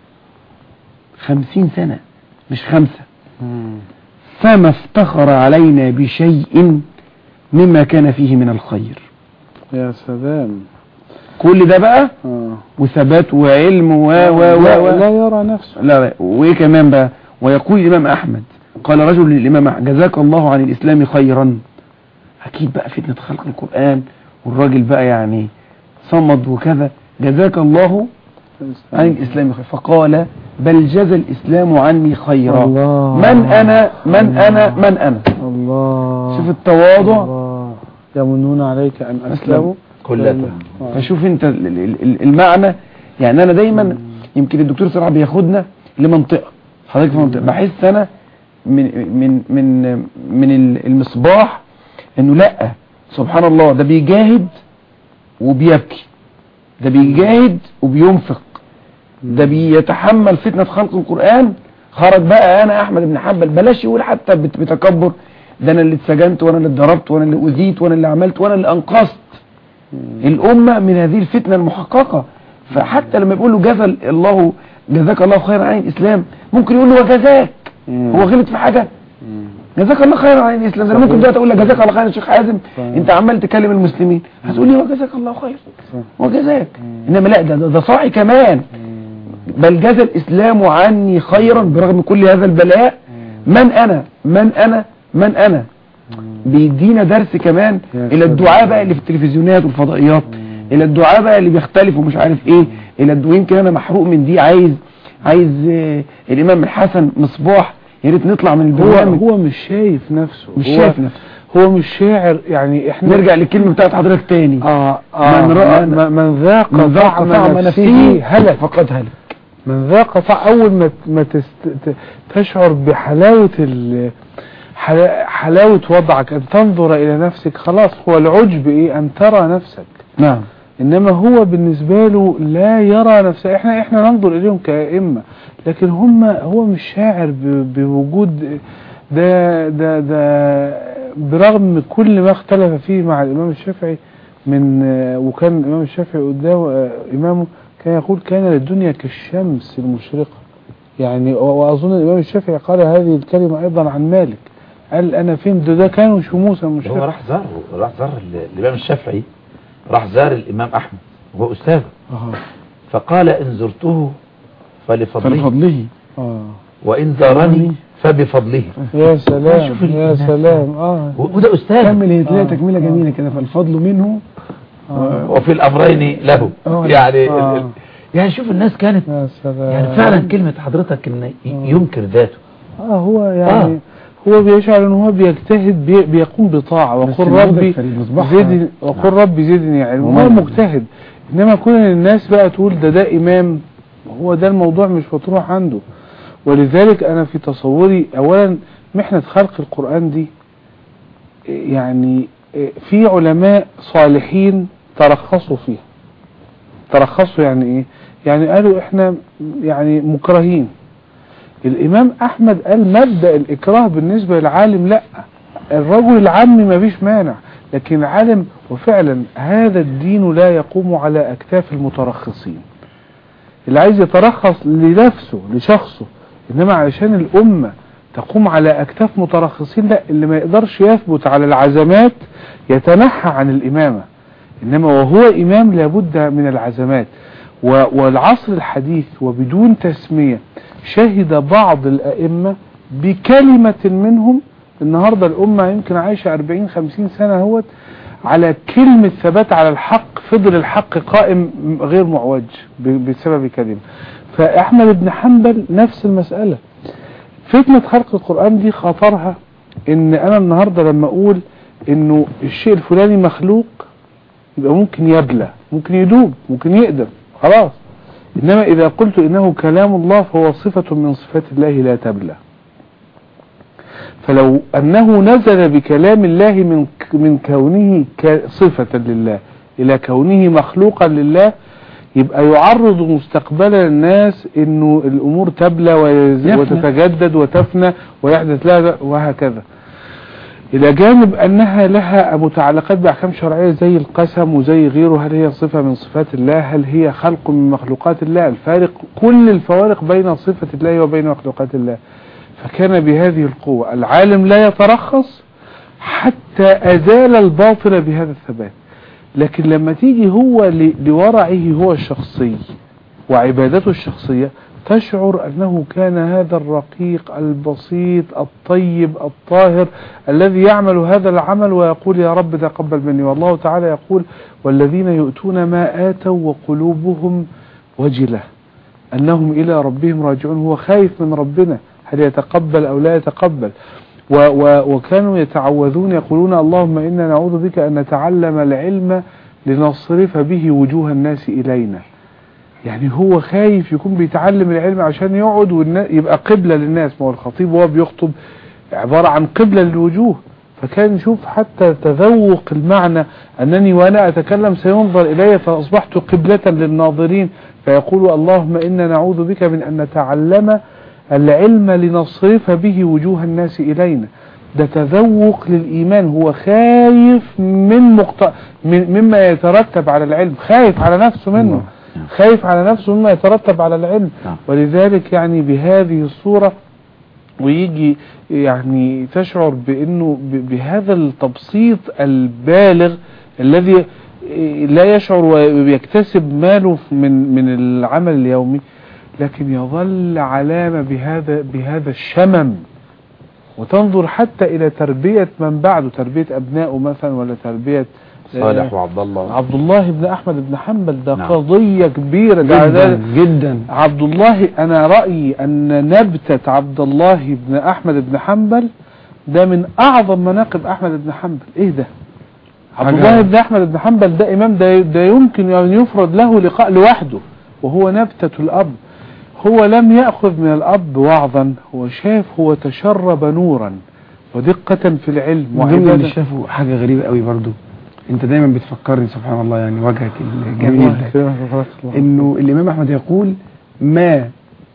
خمسين سنة مش خمسة مم. فما افتخر علينا بشيء مما كان فيه من الخير يا سلام كل ده بقى آه. وثبات وعلم و و لا, و, و لا يرى نفسه لا لا وايه كمان بقى ويقول الامام احمد قال رجل للامام أحمد جزاك الله عن الاسلام خيرا اكيد بقى فتنة خلق القرآن والراجل بقى يعني صمد وكذا جزاك الله عن الاسلام خيرا فقال بل جزى الاسلام عني خيرا الله. من انا من انا من انا الله شوف التواضع الله يمنون عليك ان اسلموا كلها آه. فشوف انت ال- ال- ال- المعنى يعني انا دايما يمكن الدكتور صراحة بياخدنا لمنطقة حضرتك في منطقة بحس انا من من من من ال- المصباح انه لا سبحان الله ده بيجاهد وبيبكي ده بيجاهد وبينفق ده بيتحمل فتنة خلق القرآن خرج بقى انا احمد بن حنبل بلاش يقول حتى بت- بتكبر ده انا اللي اتسجنت وانا اللي اتضربت وانا اللي اذيت وانا اللي عملت وانا اللي انقذت الأمة من هذه الفتنة المحققة فحتى لما يقول له جزا الله جزاك الله خيرا عن الإسلام ممكن يقول له وجزاك مم. هو غلط في حاجة مم. جزاك الله خيرا عن الإسلام ده أنا ممكن صحيح. دلوقتي أقول لك جزاك الله خيرا يا شيخ حازم صحيح. أنت عمال تكلم المسلمين هتقول لي وجزاك الله خير صح. وجزاك إنما لا ده, ده, ده صاحي كمان بل جزى الإسلام عني خيرا برغم كل هذا البلاء من أنا من أنا من أنا بيدينا درس كمان يا إلى الدعاء سلام. بقى اللي في التلفزيونات والفضائيات إلى الدعاء بقى اللي بيختلفوا مش عارف إيه إلى الدعاء يمكن أنا محروق من دي عايز عايز آه، الإمام الحسن مصباح يا ريت نطلع من هو البرنامج هو مش شايف نفسه مش هو شايف نفسه هو مش شاعر يعني احنا نرجع للكلمة بتاعت حضرتك تاني اه اه من رأى- من, من ذاق من ذاق طعم طعم نفسه نفسه هلك فقد هلك من ذاق طعم اول ما ت- ما تست... ت- تشعر بحلاوة ال... حلا- حلاوة وضعك ان تنظر الى نفسك خلاص هو العجب ايه ان ترى نفسك نعم انما هو بالنسبة له لا يرى نفسه احنا احنا ننظر اليهم كائمة لكن هم هو مش شاعر ب- بوجود ده ده ده برغم كل ما اختلف فيه مع الامام الشافعي من آه، وكان الامام الشافعي قدامه آه، امامه كان يقول كان للدنيا كالشمس المشرقة يعني و- واظن الامام الشافعي قال هذه الكلمة ايضا عن مالك قال انا فين ده, ده كانوا شموسا هو مشرقة راح زاره راح زار ال- الإمام الشافعي راح زار الإمام أحمد وهو أستاذه اه فقال إن زرته فلفضله فلفضله اه وإن زارني فبفضله يا سلام شوف يا الناس. سلام اه و- وده أستاذ كمل هي تلاقي آه. تكملة جميلة كده فالفضل منه آه. وفي الأمرين له آه. يعني آه. ال- يعني شوف الناس كانت يا سلام يعني فعلا كلمة حضرتك إن ي- آه. ينكر ذاته اه هو يعني هو بيشعر ان هو بيجتهد بي بيقوم بطاعة بس وقل النموذج ربي في المصباح- زدني وقل ربي زدني علم هو ومن- مجتهد انما كون إن الناس بقى تقول ده ده امام هو ده الموضوع مش مطروح عنده ولذلك انا في تصوري اولا محنة خلق القرآن دي يعني في علماء صالحين ترخصوا فيها ترخصوا يعني ايه يعني قالوا احنا يعني مكرهين الامام احمد قال مبدأ الاكراه بالنسبة للعالم لا الرجل العام ما فيش مانع لكن العالم وفعلا هذا الدين لا يقوم على اكتاف المترخصين اللي عايز يترخص لنفسه لشخصه انما علشان الامة تقوم على اكتاف مترخصين لا اللي ما يقدرش يثبت على العزمات يتنحى عن الامامة انما وهو امام لابد من العزمات و- والعصر الحديث وبدون تسمية شهد بعض الائمة بكلمة منهم النهاردة الامة يمكن عايشة 40 50 سنة هوت على كلمة ثبات على الحق فضل الحق قائم غير معوج ب- بسبب كلمة فأحمد بن حنبل نفس المسألة فتنة خلق القرآن دي خطرها ان انا النهاردة لما اقول انه الشيء الفلاني مخلوق يبقى ممكن يبلى ممكن يدوب ممكن يقدم خلاص انما اذا قلت انه كلام الله فهو صفة من صفات الله لا تبلى فلو انه نزل بكلام الله من من كونه ك- صفة لله الى كونه مخلوقا لله يبقى يعرض مستقبلا الناس انه الامور تبلى ويز- يفنى. وتتجدد وتفنى ويحدث لها وهكذا الى جانب انها لها متعلقات باحكام شرعيه زي القسم وزي غيره هل هي صفه من صفات الله هل هي خلق من مخلوقات الله الفارق كل الفوارق بين صفه الله وبين مخلوقات الله فكان بهذه القوه العالم لا يترخص حتى ازال الباطل بهذا الثبات لكن لما تيجي هو ل- لورعه هو الشخصي وعبادته الشخصية تشعر أنه كان هذا الرقيق البسيط الطيب الطاهر الذي يعمل هذا العمل ويقول يا رب تقبل مني والله تعالى يقول والذين يؤتون ما آتوا وقلوبهم وجلة أنهم إلى ربهم راجعون هو خايف من ربنا هل يتقبل أو لا يتقبل و و وكانوا يتعوذون يقولون اللهم إنا نعوذ بك أن نتعلم العلم لنصرف به وجوه الناس إلينا يعني هو خايف يكون بيتعلم العلم عشان يقعد والنا- يبقى قبلة للناس ما هو الخطيب وهو بيخطب عبارة عن قبلة للوجوه فكان يشوف حتى تذوق المعنى أنني وأنا أتكلم سينظر إلي فأصبحت قبلة للناظرين فيقول اللهم إنا نعوذ بك من أن نتعلم العلم لنصرف به وجوه الناس إلينا ده تذوق للإيمان هو خايف من مقت... من مما يترتب على العلم خايف على نفسه منه نعم. خايف على نفسه مما يترتب على العلم نعم. ولذلك يعني بهذه الصورة ويجي يعني تشعر بأنه ب- بهذا التبسيط البالغ الذي لا يشعر ويكتسب ماله من من العمل اليومي لكن يظل علامة بهذا بهذا الشمم وتنظر حتى إلى تربية من بعده تربية أبنائه مثلا ولا تربية صالح وعبد الله عبد الله بن أحمد بن حنبل ده نعم. قضية كبيرة ده جدا ده جدا عبد الله أنا رأيي أن نبتة عبد الله بن أحمد بن حنبل ده من أعظم مناقب أحمد بن حنبل إيه ده عبد حاجة- الله بن أحمد بن حنبل ده إمام ده, ده يمكن أن يفرض له لقاء لوحده وهو نبتة الأب هو لم يأخذ من الأب وعظا هو شاف هو تشرب نورا ودقة في العلم من ضمن اللي وعبادة شافوا حاجة غريبة قوي برضو انت دايما بتفكرني سبحان الله يعني وجهك الجميل الله ده يكرمك ويبارك الله. انه الامام احمد يقول ما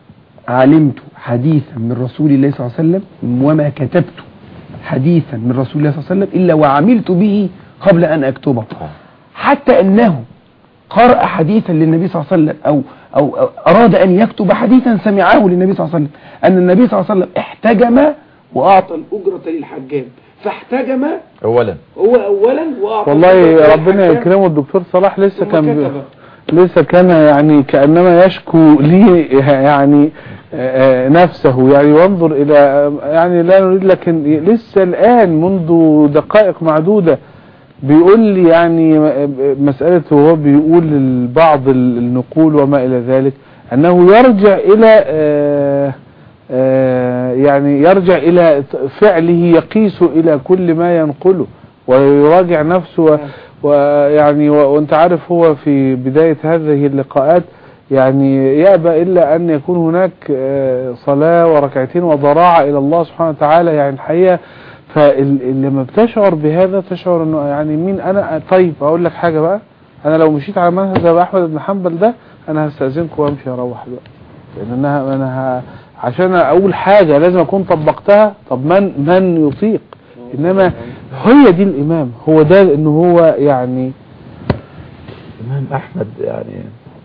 علمت حديثا من رسول الله صلى الله عليه وسلم وما كتبت حديثا من رسول الله صلى الله عليه وسلم الا وعملت به قبل ان اكتبه حتى انه قرأ حديثا للنبي صلى الله عليه وسلم او او أو اراد ان يكتب حديثا سمعه للنبي صلى الله عليه وسلم ان النبي صلى الله عليه وسلم احتجم واعطى الاجرة للحجام فاحتجم اولا هو اولا واعطى والله الأجرة ربنا للحجام يكرمه الدكتور صلاح لسه ثم كان بي- كتب. لسه كان يعني كأنما يشكو لي يعني آه، آه، نفسه يعني وانظر إلى يعني لا نريد لكن لسه الآن منذ دقائق معدودة بيقول لي يعني مسألة وهو بيقول بعض النقول وما إلى ذلك أنه يرجع إلى آه، آه، يعني يرجع إلى فعله يقيس إلى كل ما ينقله ويراجع نفسه و- ويعني و- وانت عارف هو في بداية هذه اللقاءات يعني يأبى إلا أن يكون هناك آه، صلاة وركعتين وضراعة إلى الله سبحانه وتعالى يعني الحقيقة فلما بتشعر بهذا تشعر انه يعني مين انا طيب اقول لك حاجة بقى انا لو مشيت على منهج ابو احمد بن حنبل ده انا هستأذنكم وامشي اروح بقى لان انا انا ه... عشان اقول حاجة لازم اكون طبقتها طب من من يطيق انما هي دي الامام هو ده انه هو يعني الإمام أحمد يعني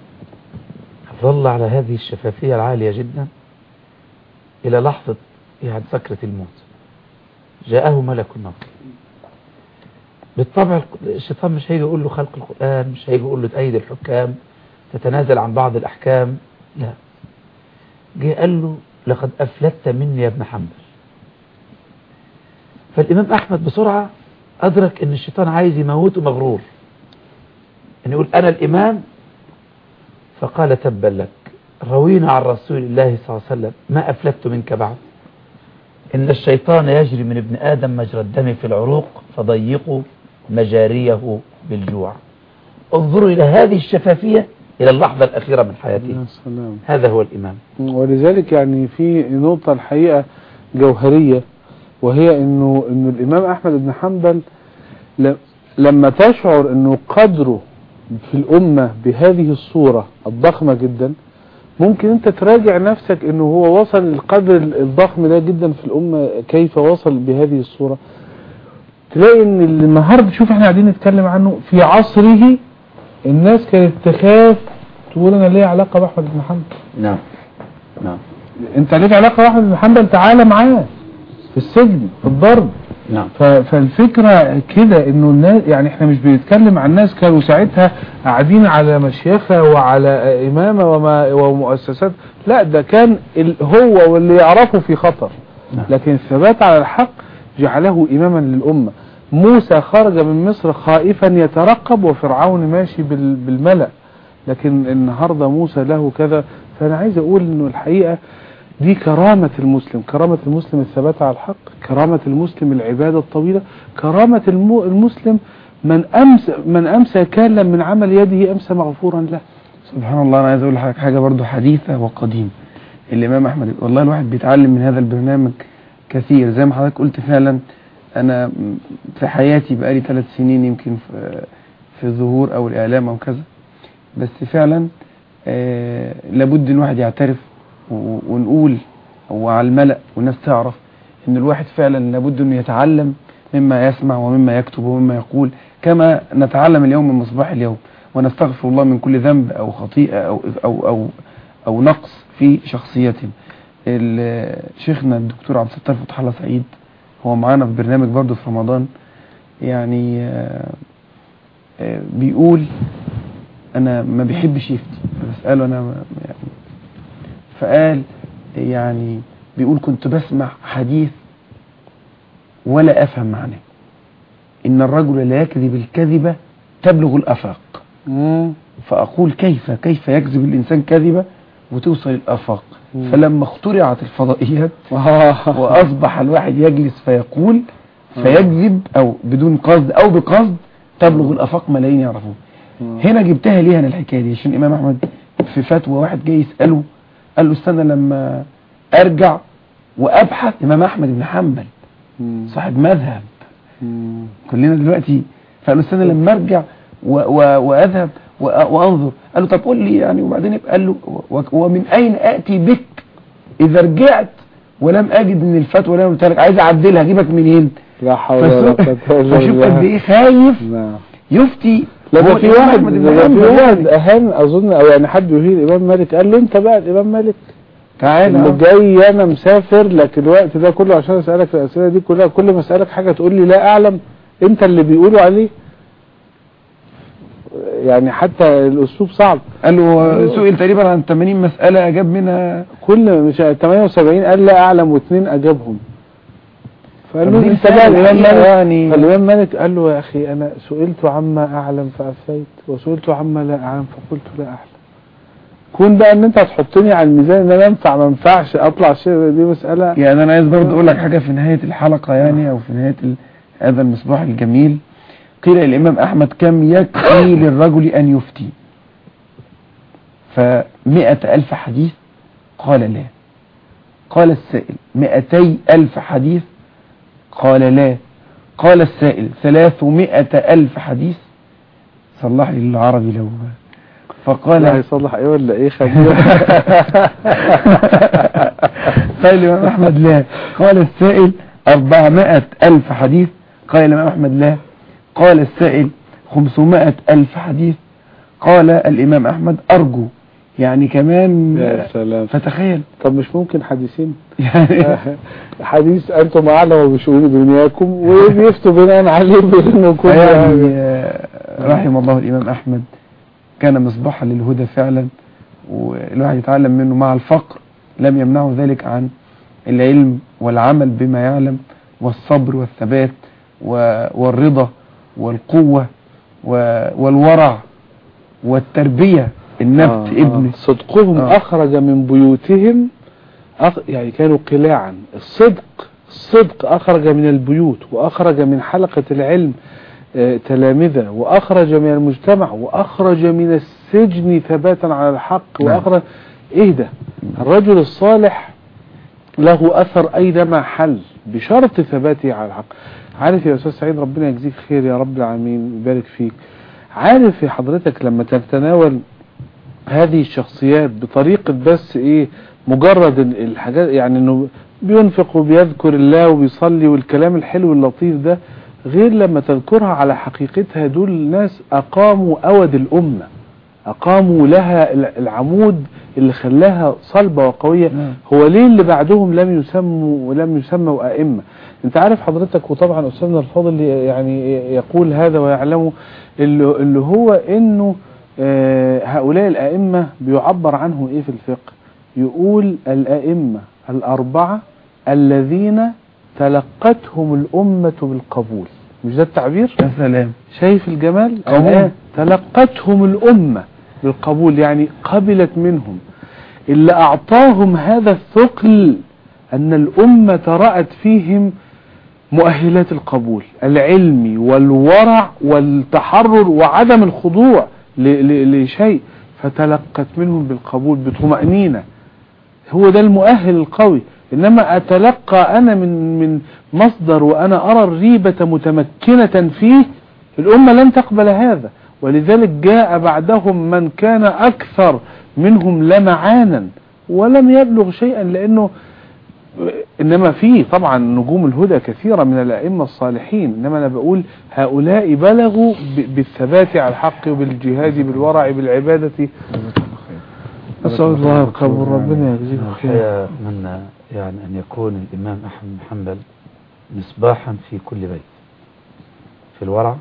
ظل على هذه الشفافية العالية جدا إلى لحظة يعني سكرة الموت جاءه ملك الموت بالطبع الشيطان مش هيجي يقول له خلق القرآن مش هيجي يقول له تأيد الحكام تتنازل عن بعض الأحكام لا جه قال له لقد أفلت مني يا ابن حنبل فالإمام أحمد بسرعة أدرك أن الشيطان عايز يموته مغرور أن يقول أنا الإمام فقال تبا لك روينا عن رسول الله صلى الله عليه وسلم ما أفلت منك بعد إن الشيطان يجري من ابن آدم مجرى الدم في العروق فضيقوا مجاريه بالجوع انظروا إلى هذه الشفافية إلى اللحظة الأخيرة من حياته يا سلام هذا هو الإمام ولذلك يعني في نقطة الحقيقة جوهرية وهي انه انه الامام احمد بن حنبل ل- لما تشعر انه قدره في الامة بهذه الصورة الضخمة جدا ممكن انت تراجع نفسك انه هو وصل للقدر الضخم ده جدا في الامة كيف وصل بهذه الصورة تلاقي ان النهارده شوف احنا قاعدين نتكلم عنه في عصره الناس كانت تخاف تقول انا ليه علاقة باحمد بن حنبل نعم نعم انت ليك علاقة باحمد بن حنبل تعالى معاه في السجن في الضرب نعم ف- فالفكرة كده انه الناس يعني احنا مش بنتكلم عن ناس كانوا ساعتها قاعدين على مشيخة وعلى امامة وما ومؤسسات لا ده كان ال- هو واللي يعرفه في خطر نعم. لكن الثبات على الحق جعله اماما للامة موسى خرج من مصر خائفا يترقب وفرعون ماشي بال- بالملأ لكن النهاردة موسى له كذا فانا عايز اقول انه الحقيقة دي كرامة المسلم كرامة المسلم الثبات على الحق كرامة المسلم العبادة الطويلة كرامة الم- المسلم من أمسى, من أمسى كالا من عمل يده أمسى مغفورا له سبحان الله انا عايز اقول لحضرتك حاجه برضو حديثه وقديمه الامام احمد والله الواحد بيتعلم من هذا البرنامج كثير زي ما حضرتك قلت فعلا انا م- في حياتي بقالي ثلاث سنين يمكن في في الظهور او الاعلام او كذا بس فعلا آه لابد الواحد يعترف و- ونقول وعلى الملأ والناس تعرف ان الواحد فعلا لابد انه يتعلم مما يسمع ومما يكتب ومما يقول كما نتعلم اليوم من مصباح اليوم ونستغفر الله من كل ذنب او خطيئة او او او, أو نقص في شخصيتنا ال- شيخنا الدكتور عبد الستار فتح الله سعيد هو معانا في برنامج برضه في رمضان يعني آه، آه، بيقول انا ما بيحبش يفتي فبسأله انا ما- يعني فقال يعني بيقول كنت بسمع حديث ولا افهم معناه ان الرجل لا يكذب الكذبة تبلغ الافاق مم. فاقول كيف كيف يكذب الانسان كذبة وتوصل الافاق مم. فلما اخترعت الفضائيات آه. واصبح الواحد يجلس فيقول فيكذب او بدون قصد او بقصد تبلغ الافاق ملايين يعرفوه هنا جبتها ليه انا الحكايه دي عشان الامام احمد في فتوى واحد جاي يساله قال له استنى لما ارجع وابحث امام احمد بن حنبل مم. صاحب مذهب مم. كلنا دلوقتي فقال له استنى لما ارجع و و واذهب و وانظر قال له طب قول لي يعني وبعدين قال له و ومن اين اتي بك اذا رجعت ولم اجد ان الفتوى اللي انا قلتها لك عايز اعدلها اجيبك منين لا حول ولا فشوف قوة إلا فشوف قد بالله ايه خايف نعم يفتي لا هو ده في الإمام واحد أحمد بن ده في حنبل واحد يعني. اهان اظن او يعني حد يهين الامام مالك قال له انت بقى الامام مالك تعالى اللي أهو. جاي انا مسافر لكن الوقت ده كله عشان اسالك الاسئله دي كلها كل ما اسالك حاجه تقول لي لا اعلم انت اللي بيقولوا عليه يعني حتى الاسلوب صعب قال له سئل تقريبا عن 80 مسألة أجاب منها كل مش 78 قال لا اعلم واثنين اجابهم فقال طب له دي انت بقى رسالة الامام الحقيقة مالك يعني فالامام مالك قال له يا اخي انا سئلت عما اعلم فافتيت وسئلت عما لا اعلم فقلت لا اعلم كون بقى ان انت هتحطني على الميزان ان انا انفع ما انفعش اطلع شيء دي مساله يعني أنا عايز برضه أقول لك حاجة في نهاية الحلقة يعني أو في نهاية ال- هذا المصباح الجميل قيل الإمام أحمد كم يكفي للرجل أن يفتي فمئة ألف حديث قال لا قال السائل مئتي ألف حديث قال لا قال السائل ثلاثمائة ألف حديث صلح لي العربي لو فقال لا هيصلح ايه ولا ايه خليه قال الإمام أحمد لا قال السائل أربعمائة ألف حديث قال الإمام أحمد لا قال السائل خمسمائة ألف حديث قال الإمام أحمد أرجو يعني كمان يا سلام فتخيل طب مش ممكن حديثين يعني حديث انتم اعلم بشؤون دنياكم وبيفتوا بناء عليه بانه كل يعني آه، رحم الله الإمام أحمد كان مصباحا للهدى فعلا والواحد يتعلم منه مع الفقر لم يمنعه ذلك عن العلم والعمل بما يعلم والصبر والثبات و- والرضا والقوة و- والورع والتربية النبت آه، ابن آه. صدقهم آه. أخرج من بيوتهم أخ... يعني كانوا قلاعا الصدق الصدق أخرج من البيوت وأخرج من حلقة العلم آه، تلامذة وأخرج من المجتمع وأخرج من السجن ثباتا على الحق نعم. وأخرج إيه ده الرجل الصالح له أثر أينما حل بشرط ثباته على الحق عارف يا أستاذ سعيد ربنا يجزيك خير يا رب العالمين يبارك فيك عارف يا حضرتك لما تتناول هذه الشخصيات بطريقة بس ايه مجرد ال- الحاجات يعني انه بينفق وبيذكر الله وبيصلي والكلام الحلو اللطيف ده غير لما تذكرها على حقيقتها دول ناس اقاموا اود الامة اقاموا لها ال- العمود اللي خلاها صلبة وقوية نعم. هو ليه اللي بعدهم لم يسموا ولم يسموا ائمة انت عارف حضرتك وطبعا استاذنا الفاضل يعني يقول هذا ويعلمه اللي, اللي هو انه آه، هؤلاء الائمة بيعبر عنهم ايه في الفقه يقول الائمة الاربعة الذين تلقتهم الامة بالقبول مش ده التعبير يا سلام شايف الجمال قبول. الآن تلقتهم الأمة بالقبول يعني قبلت منهم اللي أعطاهم هذا الثقل أن الأمة رأت فيهم مؤهلات القبول العلمي والورع والتحرر وعدم الخضوع ل- ل- لشيء فتلقت منهم بالقبول بطمأنينة هو ده المؤهل القوي إنما أتلقى أنا من من مصدر وأنا أرى الريبة متمكنة فيه الأمة لن تقبل هذا ولذلك جاء بعدهم من كان أكثر منهم لمعانا ولم يبلغ شيئا لأنه انما في طبعا نجوم الهدى كثيرة من الائمة الصالحين انما انا بقول هؤلاء بلغوا ب- بالثبات على الحق وبالجهاد بالورع بالعبادة اسال الله القبول ربنا يجزيك خير الحقيقة أتمنى يعني أن يكون الإمام أحمد بن حنبل مصباحا في كل بيت في الورع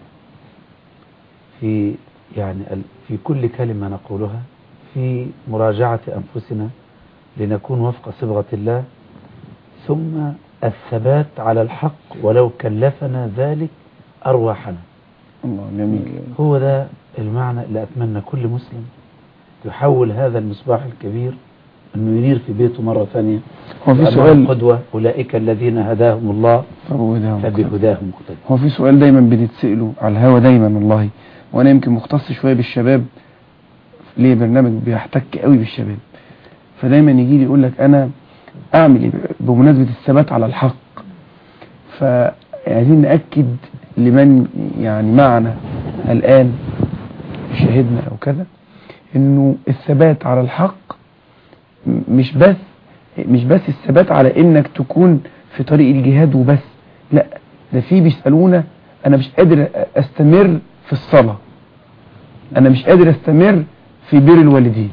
في يعني ال- في كل كلمة نقولها في مراجعة أنفسنا لنكون وفق صبغة الله ثم الثبات على الحق ولو كلفنا ذلك أرواحنا الله جميل هو ده المعنى اللي أتمنى كل مسلم يحول هذا المصباح الكبير أنه ينير في بيته مرة ثانية هو في وأنه سؤال قدوة أولئك الذين هداهم الله طب وده فبهداهم مقتدى هو في سؤال دايما بنتسأله على الهوا دايما والله وانا يمكن مختص شويه بالشباب ليه برنامج بيحتك قوي بالشباب فدايما يجي لي يقول لك انا اعمل ايه بمناسبه الثبات على الحق فعايزين ناكد لمن يعني معنا الان شاهدنا او كذا انه الثبات على الحق م- مش بس مش بس الثبات على انك تكون في طريق الجهاد وبس لا ده في بيسألونا انا مش قادر استمر في الصلاة انا مش قادر استمر في بر الوالدين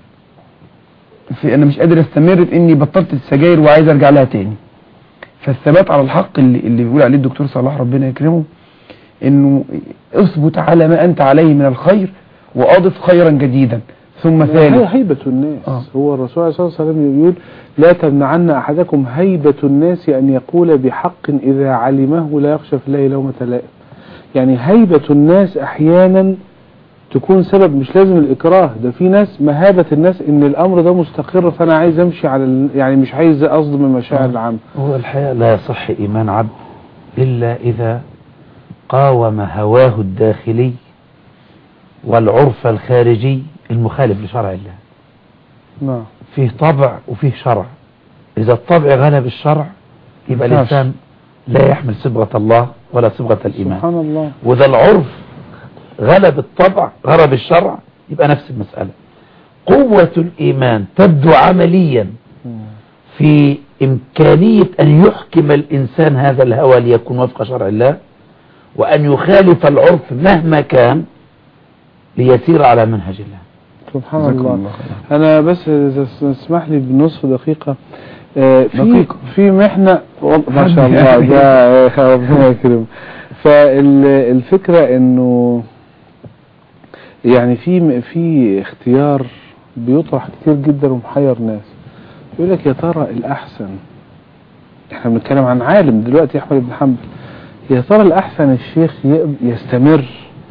في انا مش قادر استمر في اني بطلت السجاير وعايز ارجع لها تاني فالثبات على الحق اللي, اللي بيقول عليه الدكتور صلاح ربنا يكرمه انه اثبت على ما انت عليه من الخير واضف خيرا جديدا ثم هي ثالث هيبة الناس آه. هو الرسول عليه الصلاة والسلام يقول لا تمنعن أحدكم هيبة الناس أن يقول بحق إذا علمه لا يخشى في الله لومة لائم يعني هيبة الناس أحيانا تكون سبب مش لازم الإكراه ده في ناس مهابة الناس إن الأمر ده مستقر فأنا عايز أمشي على ال... يعني مش عايز أصدم المشاعر آه. العامة هو الحقيقة لا يصح إيمان عبد إلا إذا قاوم هواه الداخلي والعرف الخارجي المخالف لشرع الله نعم فيه طبع وفيه شرع إذا الطبع غلب الشرع يبقى ينفعش. الإنسان لا يحمل صبغة الله ولا صبغة الإيمان سبحان الله وإذا العرف غلب الطبع غلب الشرع يبقى نفس المسألة قوة الإيمان تبدو عمليا في إمكانية أن يحكم الإنسان هذا الهوى ليكون وفق شرع الله وأن يخالف العرف مهما كان ليسير على منهج الله سبحان جزاكم الله الله خيرا. انا بس إذا تسمح لي بنصف دقيقة آه، في دقيقة. في محنة والله ما شاء الله ده آه، ربنا يكرم فالفكرة انه يعني في في اختيار بيطرح كتير جدا ومحير ناس يقول لك يا ترى الاحسن احنا بنتكلم عن عالم دلوقتي احمد بن حنبل يا ترى الاحسن الشيخ ي- يستمر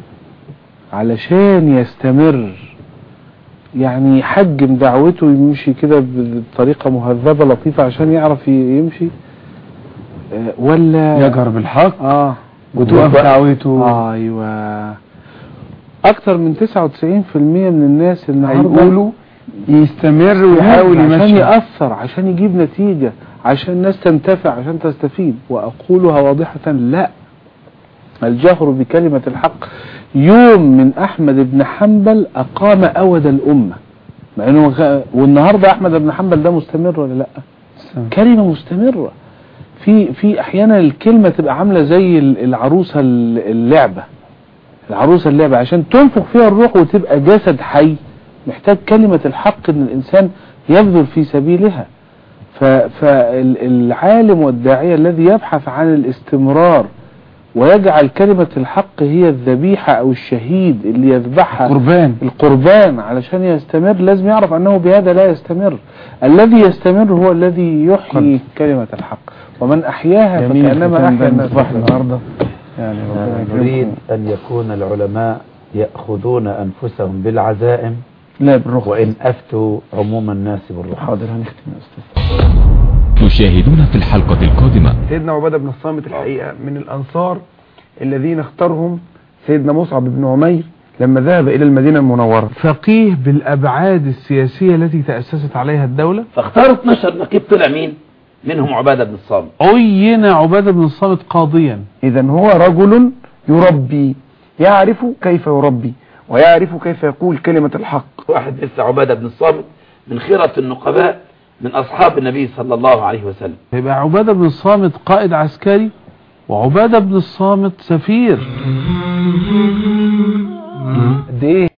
علشان يستمر يعني يحجم دعوته يمشي كده بطريقة مهذبة لطيفة عشان يعرف ي- يمشي آه، ولا يجهر بالحق اه وتوقف دعوته آه ايوه اكتر من 99% من الناس النهارده هيقولوا يستمر ويحاول عشان يمشي يأثر عشان يجيب نتيجة عشان الناس تنتفع عشان تستفيد وأقولها واضحة لا الجهر بكلمة الحق يوم من أحمد بن حنبل أقام أود الأمة مع إنه غ- والنهاردة أحمد بن حنبل ده مستمر ولا لا كلمة مستمرة في في أحيانا الكلمة تبقى عاملة زي ال- العروسة ال- اللعبة العروسة اللعبة عشان تنفخ فيها الروح وتبقى جسد حي محتاج كلمة الحق ان الانسان يبذل في سبيلها فالعالم والداعية الذي يبحث عن الاستمرار ويجعل كلمة الحق هي الذبيحة او الشهيد اللي يذبحها قربان القربان علشان يستمر لازم يعرف انه بهذا لا يستمر الذي يستمر هو الذي يحيي كلمة الحق ومن احياها جميل فكأنما الختام احيا ده الناس المصباح كلها. النهارده يعني ربنا أنا يكرمكم. نريد أن يكون العلماء يأخذون أنفسهم بالعزائم لا بالرخص وإن أفتوا عموم الناس بالرخص حاضر هنختم يا استاذ تشاهدون في الحلقة القادمة سيدنا عبادة بن الصامت الحقيقة من الأنصار الذين اختارهم سيدنا مصعب بن عمير لما ذهب إلى المدينة المنورة فقيه بالابعاد السياسية التي تأسست عليها الدولة فاختاروا 12 نقيب طلع مين منهم عبادة بن الصامت عين عبادة بن الصامت قاضيا إذا هو رجل يربي يعرف كيف يربي ويعرف كيف يقول كلمة الحق واحد مثل عبادة بن الصامت من خيرة النقباء من أصحاب النبي صلى الله عليه وسلم يبقى عبادة بن الصامت قائد عسكري وعبادة بن الصامت سفير قد ايه